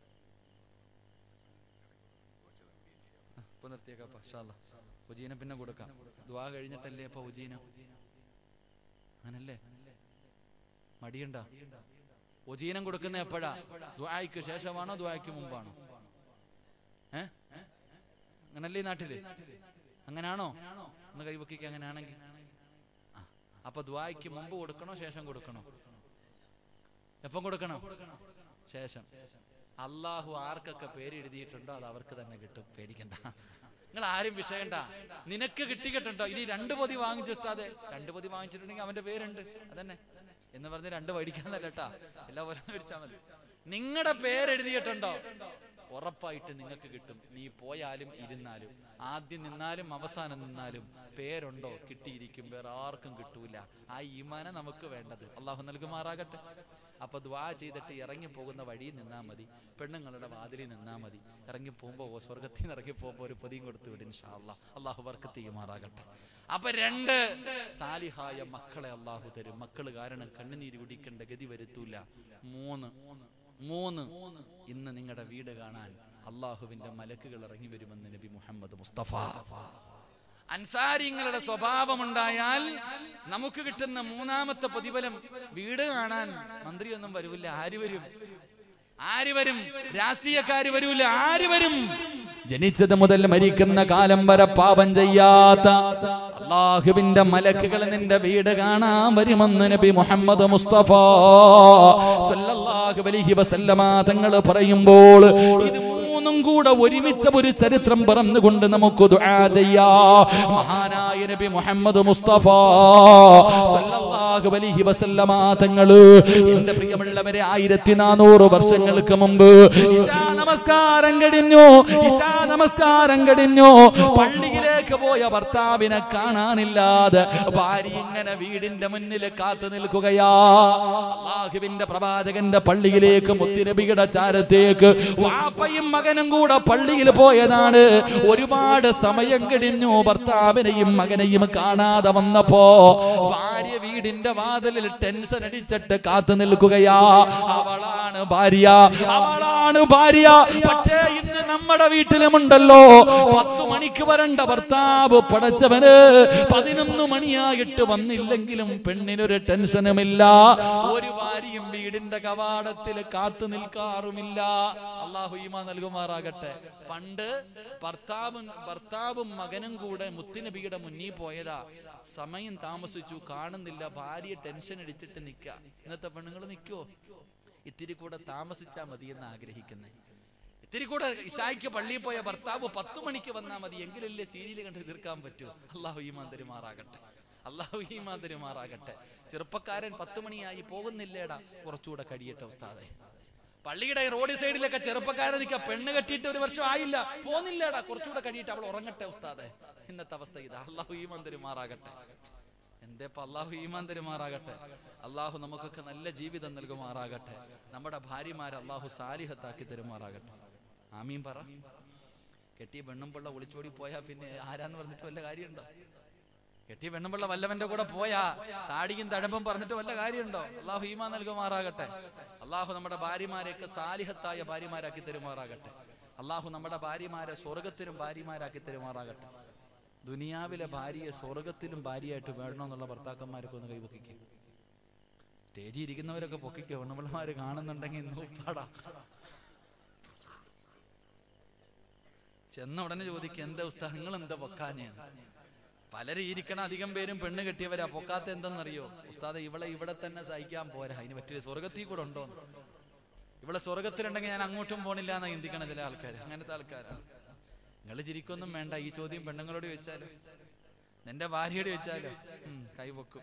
ആ, ഇപ്പൊ നിർത്തിയേക്കാം ഷാല്ല ഉജീന പിന്നെ കൊടുക്കാം ദ്വാ കഴിഞ്ഞിട്ടല്ലേ അപ്പൊ ഉജീന അങ്ങനല്ലേ മടിയുണ്ടോ ഉജീനം കൊടുക്കുന്ന എപ്പോഴാ ദ്വായ്ക്ക് ശേഷമാണോ ദ്വായ്ക്ക് മുമ്പാണോ ഏ അങ്ങനല്ലേ ഈ നാട്ടില് അങ്ങനാണോ ഒന്ന് കൈവക്കിക്ക് അങ്ങനെയാണെങ്കിൽ ആ, അപ്പൊ ദ്വായ്ക്ക് മുമ്പ് കൊടുക്കണോ ശേഷം കൊടുക്കണോ എപ്പം കൊടുക്കണം ശേഷം അള്ളാഹു ആർക്കൊക്കെ പേര് എഴുതിയിട്ടുണ്ടോ അത് അവർക്ക് തന്നെ കിട്ടും പേടിക്കണ്ട നിങ്ങൾ ആരും വിഷയണ്ട നിനക്ക് കിട്ടിയിട്ടുണ്ടോ ഇനി രണ്ട് പൊതി വാങ്ങിച്ചു ഉസ്താദെ രണ്ട് പൊതി വാങ്ങിച്ചിട്ടുണ്ടെങ്കിൽ അവന്റെ പേരുണ്ട് അതന്നെ എന്ന് പറഞ്ഞ് രണ്ട് മേടിക്കാന്നല്ല കേട്ടാ എല്ലാം ഓരോന്ന് മേടിച്ചാൽ മതി നിങ്ങളുടെ പേര് എഴുതിയിട്ടുണ്ടോ ഉറപ്പായിട്ട് നിങ്ങൾക്ക് കിട്ടും നീ പോയാലും ഇരുന്നാലും ആദ്യം നിന്നാലും അവസാനം നിന്നാലും പേരുണ്ടോ കിട്ടിയിരിക്കും വേറെ ആർക്കും കിട്ടൂല ആ ഈമാന നമുക്ക് വേണ്ടത് അള്ളാഹു നൽകുമാറാകട്ടെ അപ്പൊ ദ്വാ ചെയ്തിട്ട് ഇറങ്ങി പോകുന്ന വഴി നിന്നാ മതി പെണ്ണുങ്ങളുടെ വാതിലിൽ നിന്നാ മതി ഇറങ്ങി പോകുമ്പോ സ്വർഗത്തിൽ നിന്ന് ഇറങ്ങി പോകുമ്പോ ഒരു പൊതിയും കൊടുത്തു വിടും അള്ളാഹ് അള്ളാഹു വർക്ക് ചെയ്യുമാറാകട്ടെ അപ്പൊ രണ്ട് സാലിഹായ മക്കളെ അള്ളാഹു തരും മക്കള് കാരണം കണ്ണുനീര് കുടിക്കേണ്ട ഗതി വരുത്തൂല മൂന്ന് മൂന്ന് ഇന്ന് നിങ്ങളുടെ വീട് കാണാൻ അള്ളാഹുവിന്റെ മലക്കുകൾ ഇറങ്ങി വരുമെന്ന് നബി മുഹമ്മദ് മുസ്തഫ അൻസാരിങ്ങളുടെ സ്വഭാവമുണ്ടായാൽ നമുക്ക് കിട്ടുന്ന മൂന്നാമത്തെ പ്രതിഫലം വീട് കാണാൻ മന്ത്രിയൊന്നും വരൂല്ല ആര് വരും ആര് വരും രാഷ്ട്രീയക്കാര് വരൂല ആര് വരും ജനിച്ചത് മുതൽ മരിക്കുന്ന കാലം വരെ പാപം ചെയ്യാത്ത അള്ളാഹുവിന്റെ മലക്കുകൾ നിന്റെ വീട് കാണാൻ വരുമെന്ന് നബി മുഹമ്മദ് മുസ്തഫ സല്ലല്ലാഹു അലൈഹി വസല്ലമ തങ്ങൾ പറയുമ്പോൾ ഇത് മൂന്നും കൂടെ ഒരുമിച്ച ഒരു ചരിത്രം പറഞ്ഞുകൊണ്ട് നമുക്ക് ദുആ ചെയ്യാ മഹാനായ നബി മുഹമ്മദ് മുസ്തഫ സല്ലല്ലാഹു അലൈഹി വസല്ലമ തങ്ങള് എന്റെ പ്രിയമുള്ളവരെ ആയിരത്തി നാനൂറ് വർഷങ്ങൾക്ക് മുമ്പ് ഇശാ നമസ്കാരം കഴിഞ്ഞു ഇശാ നമസ്കാരം കഴിഞ്ഞു പള്ളിയിലേക്ക് പോയ ഭർത്താവിനെ കാണാനില്ലാതെ ഭാര്യ ഇങ്ങനെ വീടിന്റെ മുന്നിൽ കാത്തു നിൽക്കുകയാ അള്ളാഹുവിന്റെ പ്രവാചകന്റെ പള്ളിയിലേക്ക് മുത്തിനബിയുടെ ചാരത്തേക്ക് വാപ്പയും മകനും കൂടെ പള്ളിയിൽ പോയതാണ് ഒരുപാട് സമയം കഴിഞ്ഞു ഭർത്താവിനെയും മകനെയും കാണാതെ വന്നപ്പോ ഭാര്യ വീടിന്റെ വാതിലിൽ ടെൻഷൻ അടിച്ചിട്ട് കാത്തു നിൽക്കുകയാ അവളാണ് ഭാര്യ അവളാണ് ഭാര്യ പക്ഷേ ഇന്ന് നമ്മുടെ വീട്ടിലുമുണ്ടല്ലോ പത്തു മണിക്ക് വരണ്ട ഭർത്താവ് പടച്ചവന് പതിനൊന്ന് മണിയായിട്ട് വന്നില്ലെങ്കിലും പെണ്ണിനൊരു ടെൻഷനുമില്ല ഒരു ഭാര്യയും വീടിന്റെ കവാടത്തിൽ കാത്തു നിൽക്കാറുമില്ല അള്ളാഹു ഈമ നൽകുമാറാകട്ടെ പണ്ട് ഭർത്താവും ഭർത്താവും മകനും കൂടെ മുത്തുനബിയുടെ മുന്നിൽ പോയതാ സമയം താമസിച്ചു കാണുന്നില്ല ഭാര്യ ടെൻഷൻ അടിച്ചിട്ട് നിക്ക ഇന്നത്തെ പെണ്ണുങ്ങൾ നിൽക്കോ ഇത്തിരി കൂടെ താമസിച്ചാ മതി എന്ന് ആഗ്രഹിക്കുന്നേ ഇത്തിരി കൂടെ ഇഷായിക്ക് പള്ളിയിൽ പോയ ഭർത്താവ് പത്തു മണിക്ക് വന്നാൽ മതി എങ്കിലല്ലേ സീരിയൽ കണ്ട് തീർക്കാൻ പറ്റൂ അള്ളാഹു ഈമാൻ തരുമാറാകട്ടെ അള്ളാഹു ഈമാൻ തരുമാറാകട്ടെ ചെറുപ്പക്കാരൻ പത്തു മണിയായി പോകുന്നില്ലേടാ കുറച്ചുകൂടെ കഴിയട്ടെ ഉസ്താദെ പള്ളിയുടെ റോഡ് സൈഡിലൊക്കെ ചെറുപ്പക്കാരെ നിൽക്കുക പെണ്ണ് കെട്ടിയിട്ട് ഒരു വർഷം ആയില്ല പോന്നില്ലേടാ കുറച്ചുകൂടെ കഴിയിട്ട് അവൾ ഉറങ്ങട്ടെ ഉസ്താദെ ഇന്നത്തെ അവസ്ഥ ഇതാ അള്ളാഹു ഈമാൻ തരുമാറാകട്ടെ എന്തേപ്പ അള്ളാഹു ഈമാൻ തരുമാറാകട്ടെ അള്ളാഹു നമുക്കൊക്കെ നല്ല ജീവിതം നൽകുമാറാകട്ടെ നമ്മുടെ ഭാര്യമാരെ അള്ളാഹു സാലിഹത്താക്കി തരുമാറാകട്ടെ ആമീൻ പറ കെട്ടിയ പെണ്ണുമ്പിള്ള ഒളിച്ചോടി പോയാ പിന്നെ ആരാന്ന് പറഞ്ഞിട്ട് വല്ല കാര്യമുണ്ടോ കെട്ടിയ പെണ്ണുമ്പിള്ള വല്ലവന്റെ കൂടെ പോയാ താടിയും തഴമ്പും പറഞ്ഞിട്ട് വല്ല കാര്യമുണ്ടോ അള്ളാഹു ഈമാൻ നൽകുമാറാകട്ടെ അള്ളാഹു നമ്മുടെ ഭാര്യമാരെയൊക്കെ സാലിഹത്തായ ഭാര്യമാരാക്കി തരുമാറാകട്ടെ അള്ളാഹു നമ്മുടെ ഭാര്യമാരെ സ്വർഗത്തിലും ഭാര്യമാരാക്കി തരുമാറാകട്ടെ ദുനിയാവിലെ ഭാര്യയെ സ്വർഗത്തിലും ഭാര്യയായിട്ട് വേണമെന്നുള്ള ഭർത്താക്കന്മാരൊക്കെ ഒന്ന് കൈപൊക്കിക്കും സ്റ്റേജിൽ ഇരിക്കുന്നവരൊക്കെ പൊക്കിക്കോ പെണ്ണുപിള്ളമാര് കാണുന്നുണ്ടെങ്കിൽ നൂപ്പാടാ ചെന്ന ഉടനെ ചോദിക്കുക എന്താ ഉസ്താദ് നിങ്ങൾ എന്താ പൊക്കാഞ്ഞ് പലരും ഇരിക്കണ അധികം പേരും പെണ്ണ് കെട്ടിയവരാ പൊക്കാത്ത എന്തെന്നറിയോ ഉസ്താദ് ഇവളെ ഇവിടെ തന്നെ സഹിക്കാൻ പോരാ അതിന് പറ്റിയ സ്വർഗത്തിൽ കൂടെ ഉണ്ടോ ഇവിടെ സ്വർഗത്തിലുണ്ടെങ്കിൽ ഞാൻ അങ്ങോട്ടും പോണില്ല എന്നാ ചിന്തിക്കണ ചില ആൾക്കാർ അങ്ങനത്തെ ആൾക്കാരാ നിങ്ങൾ ചിരിക്കൊന്നും വേണ്ട ഈ ചോദ്യം പെണ്ണുങ്ങളോട് ചോദിച്ചാലോ നിന്റെ ഭാര്യയോട് ചോദിച്ചാലോ ഉം, കൈ പൊക്കും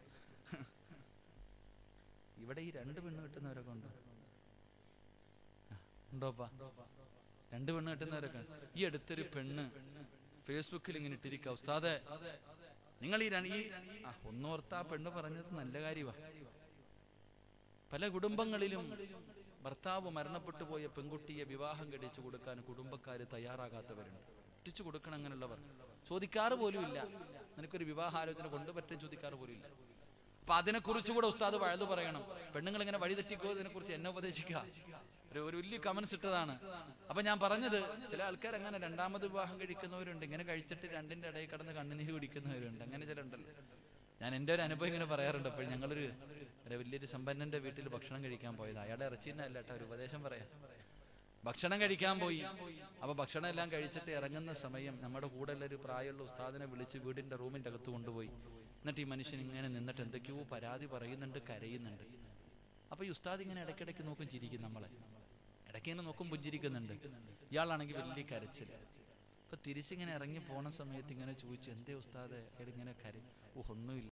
ഇവിടെ ഈ രണ്ട് പെണ്ണ് കിട്ടുന്നവരൊക്കെ ഉണ്ടോ ആ, ഉണ്ടോപ്പാ രണ്ട് പെണ്ണ് കിട്ടുന്നവരൊക്കെ ഈ അടുത്തൊരു പെണ്ണ് ഫേസ്ബുക്കിൽ ഇങ്ങനെ ഇട്ടിരിക്കുക ഉസ്താദെ നിങ്ങൾ ഈ രണ്ട്- ഈ ആ, ഒന്നോർത്താ പെണ്ണ് പറഞ്ഞത് നല്ല കാര്യമാ പല കുടുംബങ്ങളിലും ഭർത്താവ് മരണപ്പെട്ടു പോയ പെൺകുട്ടിയെ വിവാഹം കഴിച്ചു കൊടുക്കാൻ കുടുംബക്കാർ തയ്യാറാകാത്തവരുണ്ട് ഒറ്റിച്ചു കൊടുക്കണം അങ്ങനെയുള്ളവർ ചോദിക്കാറ് പോലും ഇല്ല നിനക്കൊരു വിവാഹാലോചന കൊണ്ടുപറ്റും ചോദിക്കാറ് പോലും ഇല്ല അപ്പൊ അതിനെ കുറിച്ച് കൂടെ ഉസ്താദ് വഴുതു പറയണം പെണ്ണുങ്ങൾ ഇങ്ങനെ വഴി തെറ്റിക്കോ ഇതിനെ കുറിച്ച് എന്നെ ഉപദേശിക്കുക ഒരു ഒരു വലിയ കമൻസ് ഇട്ടതാണ് അപ്പൊ ഞാൻ പറഞ്ഞത് ചില ആൾക്കാർ അങ്ങനെ രണ്ടാമത് വിവാഹം കഴിക്കുന്നവരുണ്ട് ഇങ്ങനെ കഴിച്ചിട്ട് രണ്ടിന്റെ ഇടയിൽ കടന്ന് കണ്ണുനീര് കുടിക്കുന്നവരുണ്ട് അങ്ങനെ ചില ഉണ്ടല്ലോ ഞാൻ എൻ്റെ ഒരു അനുഭവം ഇങ്ങനെ പറയാറുണ്ട് അപ്പോൾ ഞങ്ങളൊരു ഒരു വലിയൊരു സമ്പന്നന്റെ വീട്ടിൽ ഭക്ഷണം കഴിക്കാൻ പോയത് അയാളുടെ ഇറച്ചിന്നല്ല കേട്ടോ ഒരു ഉപദേശം പറയാം ഭക്ഷണം കഴിക്കാൻ പോയി അപ്പൊ ഭക്ഷണം എല്ലാം കഴിച്ചിട്ട് ഇറങ്ങുന്ന സമയം നമ്മുടെ കൂടെ ഉള്ള ഒരു പ്രായമുള്ള ഉസ്താദിനെ വിളിച്ച് വീടിന്റെ റൂമിന്റെ അകത്ത് കൊണ്ടുപോയി എന്നിട്ട് ഈ മനുഷ്യൻ ഇങ്ങനെ നിന്നിട്ട് എന്തൊക്കെയോ പരാതി പറയുന്നുണ്ട് കരയുന്നുണ്ട് അപ്പൊ ഈ ഉസ്താദ് ഇങ്ങനെ ഇടയ്ക്കിടയ്ക്ക് നോക്കും ചിരിക്കും നമ്മളെ ഇടയ്ക്ക് ഇങ്ങനെ നോക്കും പുഞ്ചിരിക്കുന്നുണ്ട് ഇയാളാണെങ്കിൽ വലിയ കരച്ചിൽ അപ്പൊ തിരിച്ചിങ്ങനെ ഇറങ്ങി പോണ സമയത്ത് ഇങ്ങനെ ചോദിച്ചു എന്തേ ഉസ്താദ് അയാൾ ഇങ്ങനെ കര ഓ ഒന്നുമില്ല